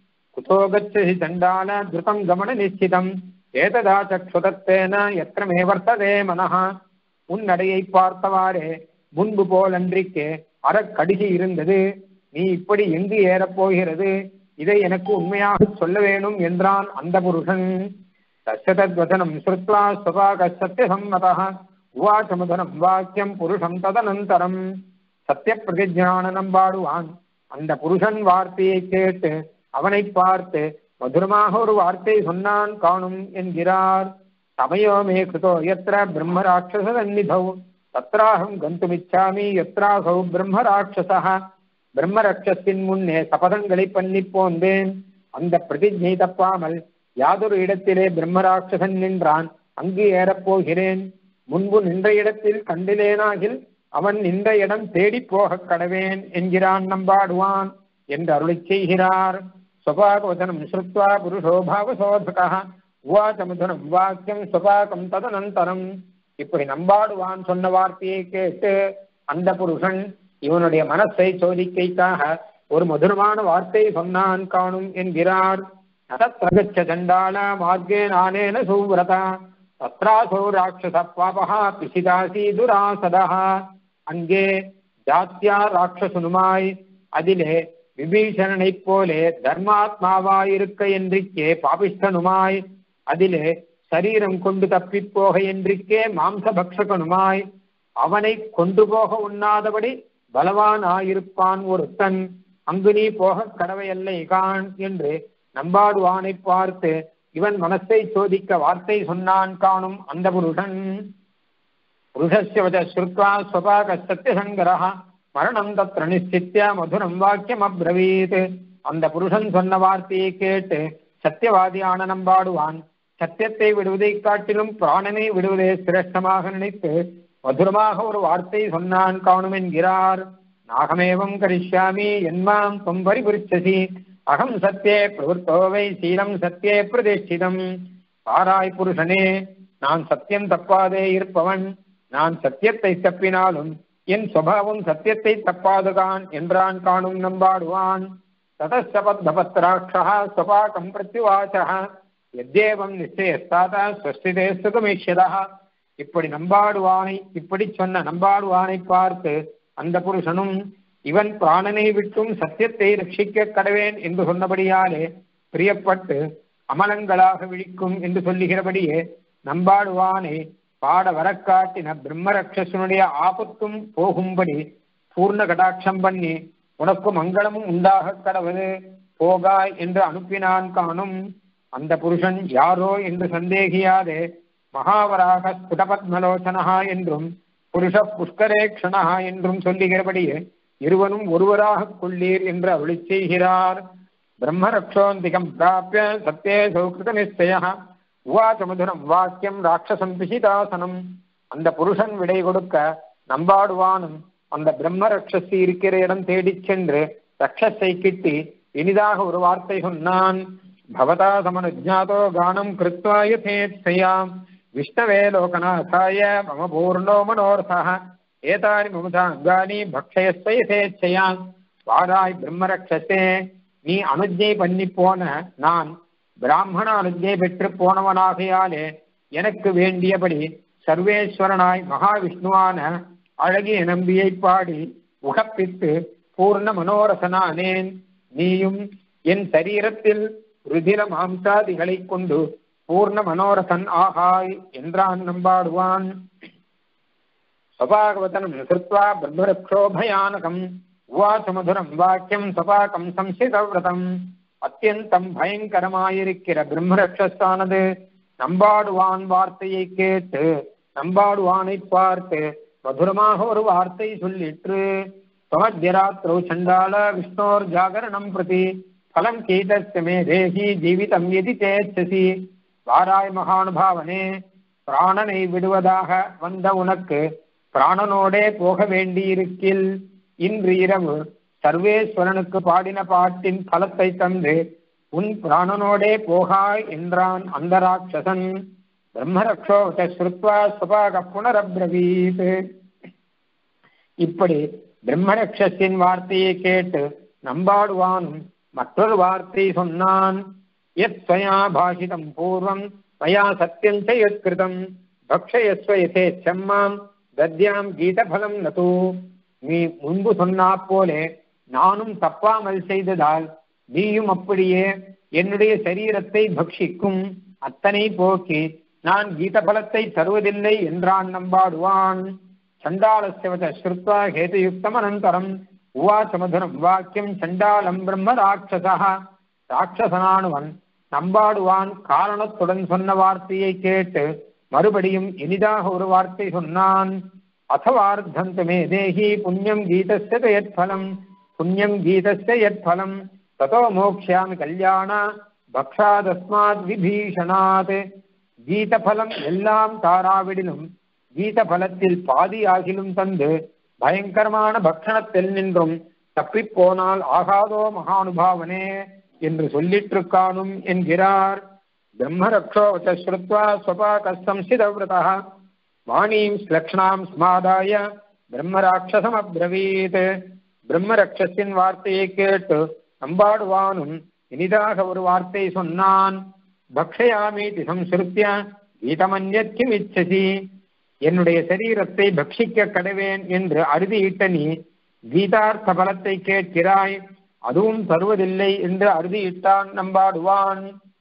குதோகச்சி சண்டால திருதம் கமன நிச்சிதம் ஏததா சக்ஷுதத்தேன எத்திரமே வர்த்ததே மனஹ உன் நடையை பார்த்தவாறே முன்பு போல் அன்றிக்கு அறக்கடிகை இருந்தது நீ இப்படி எங்கு ஏறப் போகிறது இதை எனக்கு உண்மையாக சொல்ல வேணும் என்றான் அந்த புருஷன் தஸ்யதத்வசனம் ஸ்ருத்வா ஸ்வபாக சத்தியசம்மதா உவாச்ச முதனம் வாக்கியம் புருஷம் ததனந்தரம் சத்திய பிரதிஜானனம் பாடுவான் அந்த புருஷன் வார்த்தையை கேட்டு அவனை பார்த்து மதுரமாக ஒரு வார்த்தை சொன்னான் காணும் என்கிறார் சமயோ மே கிருதோ எத்திர பிரம்ம ராட்சச சந்நிதௌ தத்ராஹம் கந்துமிச்சாமி எத்ராசௌ பிரம்ம ராட்சசா பிரம்ம ரட்சத்தின் முன்னே சபதங்களை பண்ணி போந்தேன் அந்த பிரதிஜை தப்பாமல் யாதொரு இடத்திலே பிரம்மராட்சசன் நின்றான் அங்கு ஏறப் போகிறேன் முன்பு நின்ற இடத்தில் கண்டிலேனாகில் அவன் நின்ற இடம் தேடி போக கடவேன் என்கிறான் நம்பாடுவான் என்று அருளி செய்கிறார் ஸ்வபாகவசனம் ஸ்ருத்வா புருஷோ பாவசோதகா உவாச்ச மதுரம் வாக்கியம் ஸ்வபாகம் ததனந்தரம் இப்படி நம்பாடுவான் சொன்ன வார்த்தையை கேட்டு அந்த புருஷன் இவனுடைய மனசை சோதிக்கைக்காக ஒரு மதுரமான வார்த்தை சொன்னான் காணும் என்கிறார் அதத்ரகச்ச சண்டால மார்க்கே நானேன சூவிரதா தத்ராசோ ராட்சச பாபா பிசிதாசி துராசதா அங்கே ஜாத்தியா ராட்சசனுமாய் அதிலே விபீஷணனைப் போலே தர்மாத்மாவாயிருக்க என்றிக்கே பாபிஷ்டனுமாய் அதிலே சரீரம் கொண்டு தப்பிப் போக என்றிக்கே மாம்ச பக்ஷகனுமாய் அவனை கொண்டு போக உண்ணாதபடி பலவான் ஆயிருப்பான் ஒருத்தன் அங்கு நீ போக கடவையல்லை கான் என்று நம்பாடுவானை பார்த்து இவன் மனசை சோதிக்க வார்த்தை சொன்னான் காணும் அந்த புருஷன் புருஷஸ்ய வச்ச ஸ்ருத்வா ஸ்வபாக சத்தியசங்கரா மரணம் தத்ர நிச்சித்ய மதுரம் வாக்கியம் அப்ரவீத் அந்த புருஷன் சொன்ன வார்த்தையை கேட்டு சத்தியவாதியான நம்பாடுவான் சத்தியத்தை விடுவதை காட்டிலும் பிராணனை விடுவதே சிரேஷ்டமாக நினைத்து மதுரமாக ஒரு வார்த்தை சொன்னான் காணும் என்கிறார் நாகமேவம் கரிஷ்யாமி என்மாம் தொம்பரி புரிச்சசி அகம் சத்தியே பிரவருத்தோவை சீலம் சத்தியே பிரதிஷ்டிதம் பாராய் புருஷனே நான் சத்தியம் தப்பாதே இருப்பவன் நான் சத்தியத்தை தப்பினாலும் என் சுபாவம் சத்தியத்தை தப்பாதுகான் என்றான் காணும் நம்பாடுவான் ததசபத்தபத்ராட்சா ஸ்வபாகம் பிரத்யுவாச்சா எத்தேவம் நிச்சயஸ்தாதா ஸ்வஸ்திதே சுகமேஷ்யதா இப்படி நம்பாடுவானை இப்படி சொன்ன நம்பாடுவானை பார்த்து அந்த புருஷனும் இவன் பிராணனை விட்டும் சத்தியத்தை ரட்சிக்க கடவேன் என்று சொன்னபடியாலே பிரியப்பட்டு அமலங்களாக விழிக்கும் என்று சொல்லுகிறபடியே நம்பாடுவானை பாட வரக்காட்டின பிரம்மரக்ஷசனுடைய ஆபத்தும் போகும்படி பூர்ண கடாட்சம் பண்ணி உனக்கு மங்களமும் உண்டாக கடவுது போகாய் என்று அனுப்பினான் காணும் அந்த புருஷன் யாரோ என்று சந்தேகியாதே மகாவராக ஸ்புடபத்மலோச்சனஹா என்றும் புருஷ புஷ்கரேக்ஷணா என்றும் சொல்லுகிறபடியே இருவரும் ஒருவராக கொள்ளீர் என்று அருளி செய்கிறார் பிரம்மரக்ஷோந்திகம் பிராபிய சத்தியே சௌகிருத நிச்சய உவாச்ச மதுரம் வாக்கியம் ராட்சசம் பிசிதாசனம் அந்த புருஷன் விடை கொடுக்க நம்பாடுவானும் அந்த பிரம்ம ரக்ஷசி இருக்கிற இடம் தேடிச் சென்று ரக்ஷஸை கிட்டி இனிதாக ஒரு வார்த்தை சொன்னான் பவதா சமனுஜாதோ கானம் கிருத்வா யதேத்ஸயாம் விஷ்ணவே லோகநாதாய மம பூர்ணோ மனோர்த்தா ஏதானி மமதாங்கானி பக்ஷயஸ்வ யதேச்சயாம் வாராய் பிரம்மரக்ஷசே நீ அனுஜை பண்ணி போன நான் பிராமண அனுஜை பெற்று போனவனாகையாலே எனக்கு வேண்டியபடி சர்வேஸ்வரனாய் மகாவிஷ்ணுவான அழகிய நம்பியை பாடி உகப்பித்து பூர்ண மனோரசனானேன் நீயும் என் சரீரத்தில் ருதிர மாம்சாதிகளை கொண்டு பூர்ண மனோரசன் ஆகாய் என்றான் நம்பாடுவான் சபாகவதனம் கிருத்வா பிரம்மரக்ஷோபயானகம் உவாச மதுரம் வாக்கியம் சபாகம் சம்சிதவிரதம் அத்தியந்தம் பயங்கரமாயிருக்கிற பிரம்மரக்ஷஸ்தானது நம்பாடுவான் வார்த்தையை கேட்டு நம்பாடுவானை பார்த்து மதுரமாக ஒரு வார்த்தை சொல்லிற்று சமத்யராத்திரோ சண்டால விஷ்ணோர் ஜாகரணம் பிரதி பலம் கீதஸ்ய மே தேகி ஜீவிதம் எதி சேச்சசி வாராய் மகானுபாவனே பிராணனை விடுவதாக வந்த உனக்கு பிராணனோடே போக வேண்டியிருக்கில் இன்று இரவு சர்வேஸ்வரனுக்கு பாடின பாட்டின் பலத்தை தந்து உன் பிராணனோடே போகாய் என்றான் அந்த ராட்சசன் பிரம்மரக்ஷோவச ஸ்ருத்வா சுபாக புனரப்ரவீத் இப்படி பிரம்மரக்ஷத்தின் வார்த்தையை கேட்டு நம்பாடுவானும் மற்றொரு வார்த்தை சொன்னான் எத் ஸ்வயா பாஷிதம் பூர்வம் மயா சத்தியம் ச யத்கிருதம் பக்ஷயஸ்வ யதே செம்மாம் கத்யாம் கீதபலம் நது நீ முன்பு சொன்னா போலே நானும் தப்பாமல் செய்ததால் நீயும் அப்படியே என்னுடைய சரீரத்தை பக்ஷிக்கும் அத்தனை போக்கி நான் கீதபலத்தை தருவதில்லை என்றான் நம்பாடுவான் சண்டாளஸ்யவத ஸ்ருத்வா ஹேதுயுக்தம் அனந்தரம் உவாச மதுரம் வாக்கியம் சண்டாளம் பிரம்ம ராட்சசா ராட்சசனானுவன் நம்பாடுவான் காரணத்துடன் சொன்ன வார்த்தையை கேட்டு மறுபடியும் இனிதாக ஒரு வார்த்தை சொன்னான் அசவார்த்தந்து மே தேகி புண்ணியம் கீதஸ்ய யத்ஃபலம் புண்ணியம் கீதஸ்ய யத்ஃபலம் ததோ மோக்ஷாமி கல்யாண பக்ஷாதஸ்மாத் விபீஷணாத் கீதபலம் எல்லாம் தாராவிடிலும் கீதபலத்தில் பாதி ஆகிலும் தந்து பயங்கரமான பக்ஷணத்தில் நின்றும் தப்பிப்போனால் ஆகாதோ மகானுபாவனே என்று சொல்லிட்டிருக்கானும் என்கிறார் பிரம்மரக்ஷோவச்ச ஸ்ருத்வா ஸ்வபாகஸ்தம்சிதவிரதா வாணீம் ஸ்லக்ஷணாம் ஸ்மாதாய பிரம்மராட்சசம் அப்ரவீத் பிரம்மரக்ஷத்தின் வார்த்தையை கேட்டு நம்பாடுவானும் இனிதாக ஒரு வார்த்தை சொன்னான் பக்ஷயாமீதி சம்ஸ்ருத்திய கீதமன்யத்கிம் இச்சசி என்னுடைய சரீரத்தை பக்ஷிக்க கடவேன் என்று அறுதியிட்ட நீ கீதார்த்த பலத்தை கேட்கிறாய் அதுவும் தருவதில்லை என்று அறுதியிட்டான் நம்பாடுவான்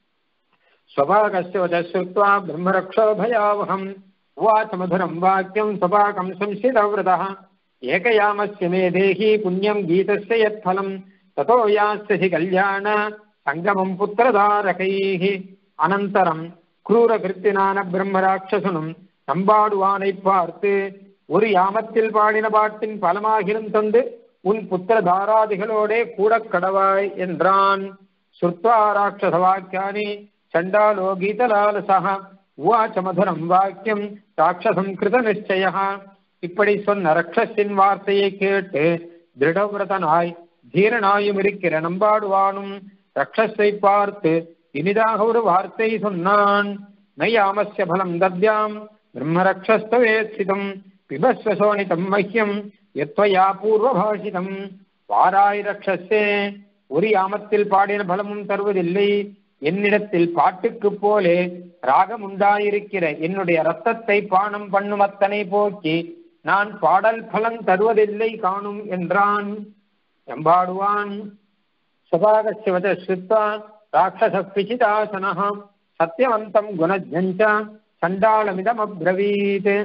स्वभागस्य श्रुत्वा ब्रह्मरक्षोभयावहम् उवाच मधुरम् वाक्यम् स्वभागम् संशितव्रतः एकयामस्य मे देहि पुण्यम् गीतस्य यत्फलम् ततो यास्यसि कल्याण सङ्गमम् पुत्रधारकैः அனந்தரம் குரூர கிருத்தினான பிரம்மராட்சசனும் நம்பாடுவானை பார்த்து ஒரு யாமத்தில் பாடின பாட்டின் பலமாகிலும் தந்து உன் புத்திர தாராதிகளோடே கூட கடவாய் என்றான் சுத்வா ராட்சச வாக்கியானி சண்டாலோ கீதலாலசக உவாச்ச மதுரம் வாக்கியம் ராட்சசம் கிருத நிச்சய இப்படி சொன்ன ரக்ஷஸின் வார்த்தையை கேட்டு திருடவிரதனாய் தீரனாயும் இருக்கிற நம்பாடுவானும் ரக்ஷஸை பார்த்து இனிதாக ஒரு வார்த்தை சொன்னான் நையாமஸ்ய பலம் தத்யாம் பிரம்மரக்ஷஸ்தவேத்சிதம் பிபஸ்வ சோனிதம் மஹ்யம் எத்வயா பூர்வபாஷிதம் வாராய் ரக்ஷஸே ஒரு யாமத்தில் பாடின பலமும் தருவதில்லை என்னிடத்தில் பாட்டுக்கு போலே ராகம் உண்டாயிருக்கிற என்னுடைய ரத்தத்தை பானம் பண்ணும் அத்தனை போக்கி நான் பாடல் பலன் தருவதில்லை காணும் என்றான் எம்பாடுவான் சுபாகசிவத ஸ்ருத்வா ராட்சச பிச்சிதாசன சத்தியவந்தம் குணஜஞ்ச சண்டாளமிதம் அப்ரவீத்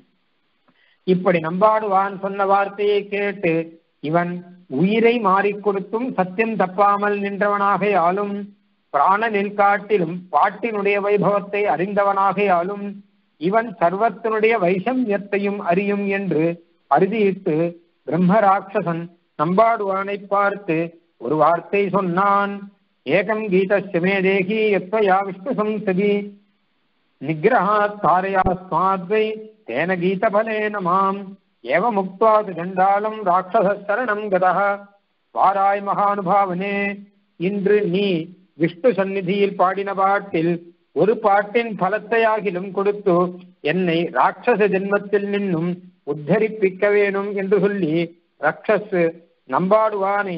இப்படி நம்பாடுவான் சொன்ன வார்த்தையை கேட்டு இவன் உயிரை மாறிக் கொடுத்தும் சத்தியம் தப்பாமல் நின்றவனாகையாலும் பிராணனில் காட்டிலும் பாட்டினுடைய வைபவத்தை அறிந்தவனாகையாலும் இவன் சர்வத்தினுடைய வைஷமியத்தையும் அறியும் என்று அறுதியிட்டு பிரம்ம ராட்சசன் நம்பாடுவானை பார்த்து ஒரு வார்த்தை சொன்னான் ஏகம் கீதஸ்ய மே தேகி எத்வயா விஷ்ணு சம்சதி நிகிரகாத் தாரயாஸ்மாத்வை தேன கீதபலேன மாம் ஏவ முக்துவாது சண்டாலம் ராட்சச சரணம் கதः வாராய் மகானுபாவனே இன்று நீ விஷ்ணு சந்நிதியில் பாடின பாட்டில் ஒரு பாட்டின் பலத்தையாகிலும் கொடுத்து என்னை ராட்சச ஜென்மத்தில் நின்னும் உத்தரிப்பிக்க வேணும் என்று சொல்லி ரக்ஷஸ் நம்பாடுவானை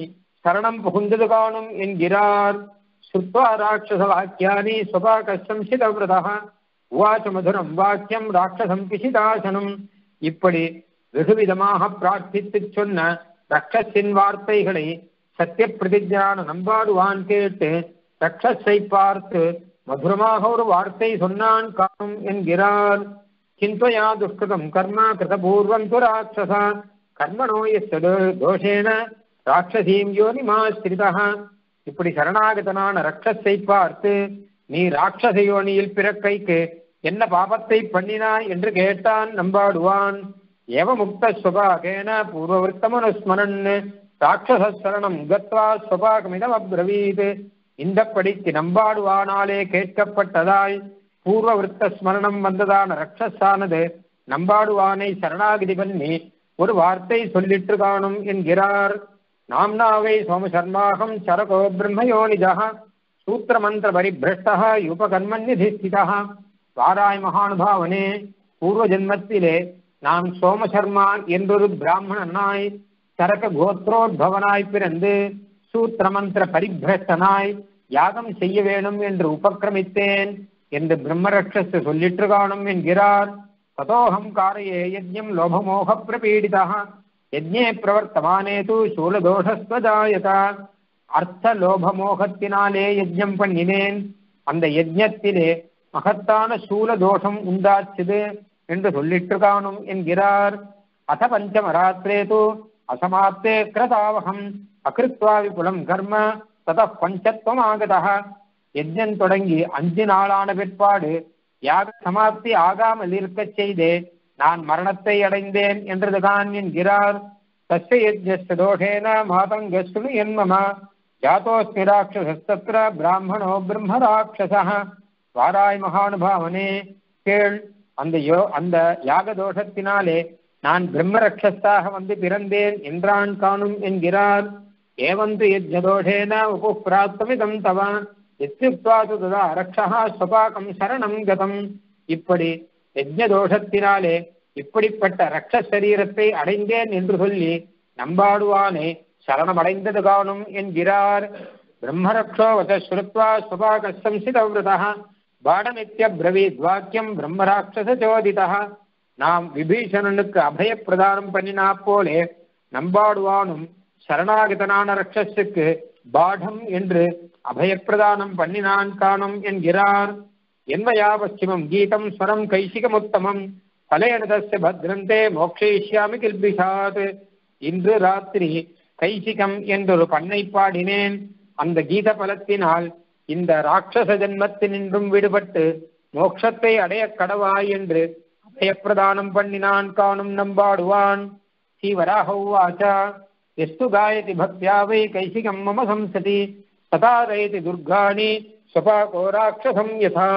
சரணம் புகுந்தது காணும் என்கிறார் சுத்வா ராட்சச வாக்கியானி சுபாகசம் சிதவிரதா உவாச்ச மதுரம் வாக்கியம் ராட்சசம் பிசிதாசனம் இப்படி வெகுவிதமாக பிரார்த்தித்து சொன்ன ரக்ஷஸின் வார்த்தைகளை சத்திய பிரதிஜான நம்பாடுவான் கேட்டு ரக்ஷஸை பார்த்து மதுரமாக ஒரு வார்த்தை சொன்னான் காணும் என்கிறார் சிந்தையா துஷ்கிருதம் கர்ம கிருதபூர்வம் து ராட்சசா கர்மணோ எஸ்ய தோஷேன ராட்சசீம் யோனிமாஸ்திரிதா இப்படி சரணாகதனான ரக்ஷஸை பார்த்து நீ ராட்சச யோனியில் பிறக்கைக்கு என்ன பாபத்தை பண்ணினாய் என்று கேட்டான் நம்பாடுவான் ஏவ முக்த சுபாகேன பூர்வவர்த்தமனுஸ்மரன் ராட்சச சரணம் கத்வா சுபாகமிதம் அப்ரவீத் இந்த படிக்கு நம்பாடுவானாலே கேட்கப்பட்டதாய் பூர்வவருத்த ஸ்மரணம் வந்ததான ரக்ஷஸானது நம்பாடுவானை சரணாகிதி பண்ணி ஒரு வார்த்தை சொல்லிட்டு காணும் என்கிறார் நாம்னாவை சோமசர்மாகம் சரகோ பிரம்மயோனிஜா சூத்திரமந்திர பரிபிரஷ்டா யுபகர்மன்யதிஷ்டிதா வாராய் மகானுபாவனே பூர்வ ஜென்மத்திலே நான் சோமசர்மான் என்றொரு பிராமணனாய் சரக கோத்ரோத்பவனாய் பிறந்து சூத்திரமந்திர பரிபிரஷ்டனாய் யாகம் செய்ய வேணும் என்று உபக்கிரமித்தேன் என்று பிரம்மரட்சஸ் சொல்லிட்டு காணும் என்கிறார் ததோகம் காரையே யஜ்யம் லோபமோக பிரபீடிதா யஜ்ஞே பிரவர்த்தமானே தூ சூலதோஷஸ்வஜாயத அர்த்த லோபமோகத்தினாலே யஜ்ஞம் பண்ணினேன் அந்த யஜ்ஞத்திலே மகத்தான சூல தோஷம் உண்டாச்சுது என்று சொல்லிட்டு காணும் என்கிறார் அத பஞ்சமராத்திரே தூ அசமாப்தே கிரதாவகம் அகிருத்வா விபுலம் கர்ம தத பஞ்சத்துவம் ஆகதா யஜ்ஞம் தொடங்கி அஞ்சு நாளான பிற்பாடு யாக சமாப்தி ஆகாமல் இருக்கச் செய்தே நான் மரணத்தை அடைந்தேன் என்றதுதான் என்கிறார் தஸ்ய யஜ்ஞஸ்ய தோஷேன மாதங்கஸ்து என்மம ஜாதோஸ்மி ராட்சசஸ்தத்ர பிராமணோ பிரம்ம ராட்சச வாராய் மகானுபாவனே கேள் அந்த யோ அந்த யாக தோஷத்தினாலே நான் பிரம்ம ரக்ஷஸாக வந்து பிறந்தேன் என்றான் காணும் என்கிறார் ஏவந்து யஜ்ஞதோஷேன உபுப்பிராப்தமிதம் தவ எத்தியுக்தாது ததா ரக்ஷா ஸ்வபாகம் சரணம் கதம் இப்படி யஜ்ஞதோஷத்தினாலே இப்படிப்பட்ட ரக்ஷ சரீரத்தை அடைந்தேன் என்று சொல்லி நம்பாடுவானே சரணமடைந்தது காணும் என்கிறார் பிரம்மரக்ஷோ வச ஸ்ருத்வா ஸ்வபாகம் சிதவிரதா பாடமித்ய பிரவீத் வாக்கியம் பிரம்மராட்சச சோதிதா நாம் விபீஷணனுக்கு அபய பிரதானம் பண்ணினா போலே நம்பாடுவானும் சரணாகதனான ரக்ஷஸுக்கு பாடம் என்று அபயப்பிரதானம் பண்ணினான் காணும் என்கிறார் என்மயா பச்சிமம் கீதம் ஸ்வரம் கைசிகமுத்தமம் பலேனதஸ்ய பத்ரந்தே மோக்ஷயிஷ்யாமி கில்பிஷாத் இன்று ராத்திரி கைசிகம் என்றொரு பண்ணை பாடினேன் அந்த கீத பலத்தினால் இந்த ராட்சச ஜன்மத்தினின்றும் விடுபட்டு மோட்சத்தை அடைய கடவாய் என்று அபயப்பிரதானம் பண்ணினான் காணும் நம்பாடுவான் ஸ்ரீவராக உவாச்ச எஸ்து காயதி பக்தியா வை கைசிகம் மம சம்சதி ததாரயதி துர்காணி ஸ்வபாகோ ராட்சசம் யதா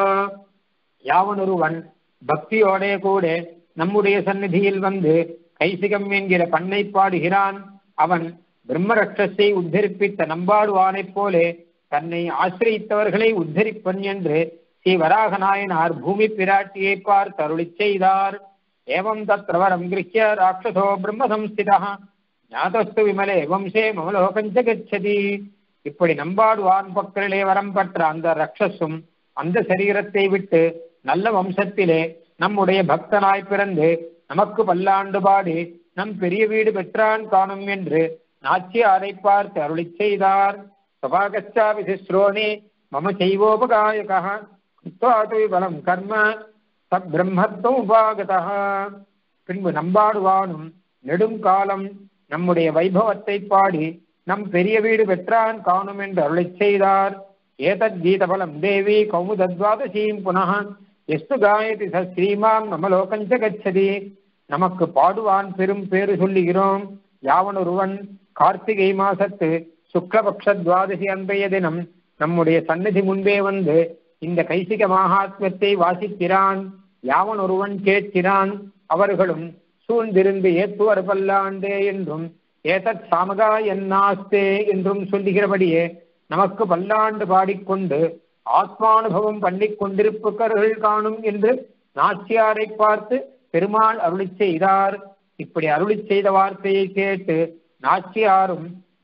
யாவனொருவன் பக்தியோடே கூட நம்முடைய சந்நிதியில் வந்து கைசிகம் என்கிற பண்ணை பாடுகிறான் அவன் பிரம்மரட்சஸை உத்தரிப்பித்த நம்பாடுவானைப் போலே தன்னை ஆசிரியத்தவர்களை உத்தரிப்பன் என்று ஸ்ரீ வராகநாயனார் பூமி பிராட்டியை பார்த்து அருளிச் செய்தார் ஏவம் தத்ரவரம் கிருஹ்ய ராட்சசோ பிரம்ம சம்ஸ்திதா ஞாதஸ்து விமலே வம்சே மமலோகஞ்ச கச்சதி இப்படி நம்பாடுவான் பக்கரிலே வரம் பெற்ற அந்த ரக்ஷஸும் அந்த சரீரத்தை விட்டு நல்ல வம்சத்திலே நம்முடைய பக்தனாய் பிறந்து நமக்கு பல்லாண்டு பாடி நம் பெரிய வீடு பெற்றான் காணும் என்று நாச்சியாரை பார்த்து அருளிச் செய்தார் சபாகச்சாபி சிஸ்ரோணி மம செய்வோபகாயகா குத்வாது பலம் கர்ம சத் பிரம்மத்துவம் உபாகதா பின்பு நம்பாடுவானும் நெடுங்காலம் நம்முடைய வைபவத்தை பாடி நம் பெரிய வீடு பெற்றான் காணும் என்று அருளிச் செய்தார் ஏதத் கீதபலம் தேவி கௌமுதத்வாதசீம் புனः எஸ்து காயதி ச ஸ்ரீமாம் நம லோகஞ்ச கச்சதி நமக்கு பாடுவான் பெரும் பேரு சொல்லுகிறோம் யாவனொருவன் கார்த்திகை மாசத்து சுக்லபக்ஷ துவாதசி அன்றைய தினம் நம்முடைய சந்நிதி முன்பே வந்து இந்த கைசிக மகாத்மத்தை வாசிக்கிறான் யாவன் ஒருவன் கேட்கிறான் அவர்களும் சூழ்ந்திருந்து ஏத்துவர் பல்லாண்டே என்றும் ஏதத் சாமகா என்னாஸ்தே என்றும் சொல்லுகிறபடியே நமக்கு பல்லாண்டு பாடிக்கொண்டு ஆத்மானுபவம் பண்ணிக் கொண்டிருப்பவர்கள் காணும் என்று நாச்சியாரை பார்த்து பெருமாள் அருளிச் செய்தார் இப்படி அருளிச் செய்த வார்த்தையை கேட்டு நாச்சியாரும்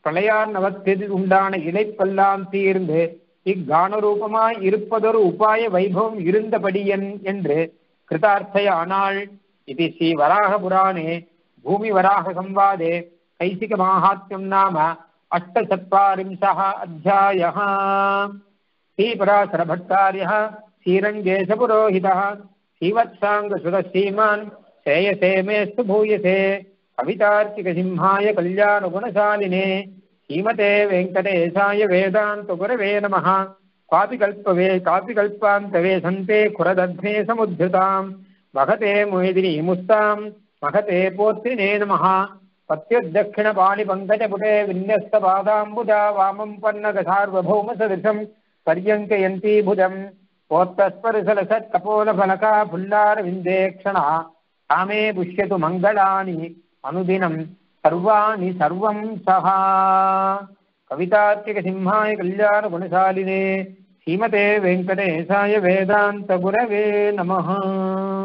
பிரளயார்ணவத்தில் உண்டான இழைப்பெல்லாம் தீர்ந்து இக்கானரூபமாய் இருப்பதொரு உபாய வைபவம் இருந்தபடியன் என்று கிருதார்த்தையானாள் இது ஸ்ரீ வராக புராணே பூமி வராக சம்வாதே கைசிக மாஹாத்யம் நாம அஷ்டசத்வாரிம்சः அத்தியாயः श्रीपराशरभट्टार्यः श्रीरङ्गेशपुरोहितः श्रीवत्साङ्गसुरः श्रीमान् श्रेयसे मेस्तु भूयसे कवितार्किकसिंहाय कल्याणगुणशालिने श्रीमते वेङ्कटेशाय वेदान्तगुरवे नमः कापि कल्पवे कापि कल्पान्तवे सन्ते खुरदध्ने समुद्धृताम् महते मुहिदिनीमुस्ताम् महते पोत्रिणे नमः पत्युद्दक्षिणपाणिपङ्कजपुटे विन्यस्तपादाम्बुजा वामम् पन्नगसार्वभौमसदृशम् पर्यङ्कयन्ती भुजम् पोत्तस्परिसलसत्कपोलफलका फुल्लारविन्दे क्षणा कामे पुष्यतु मङ्गलानि अनुदिनम् सर्वाणि सर्वं सः कवितार्किकसिंहाय कल्याणगुणशालिने श्रीमते वेङ्कटेशाय वेदान्तगुरवे नमः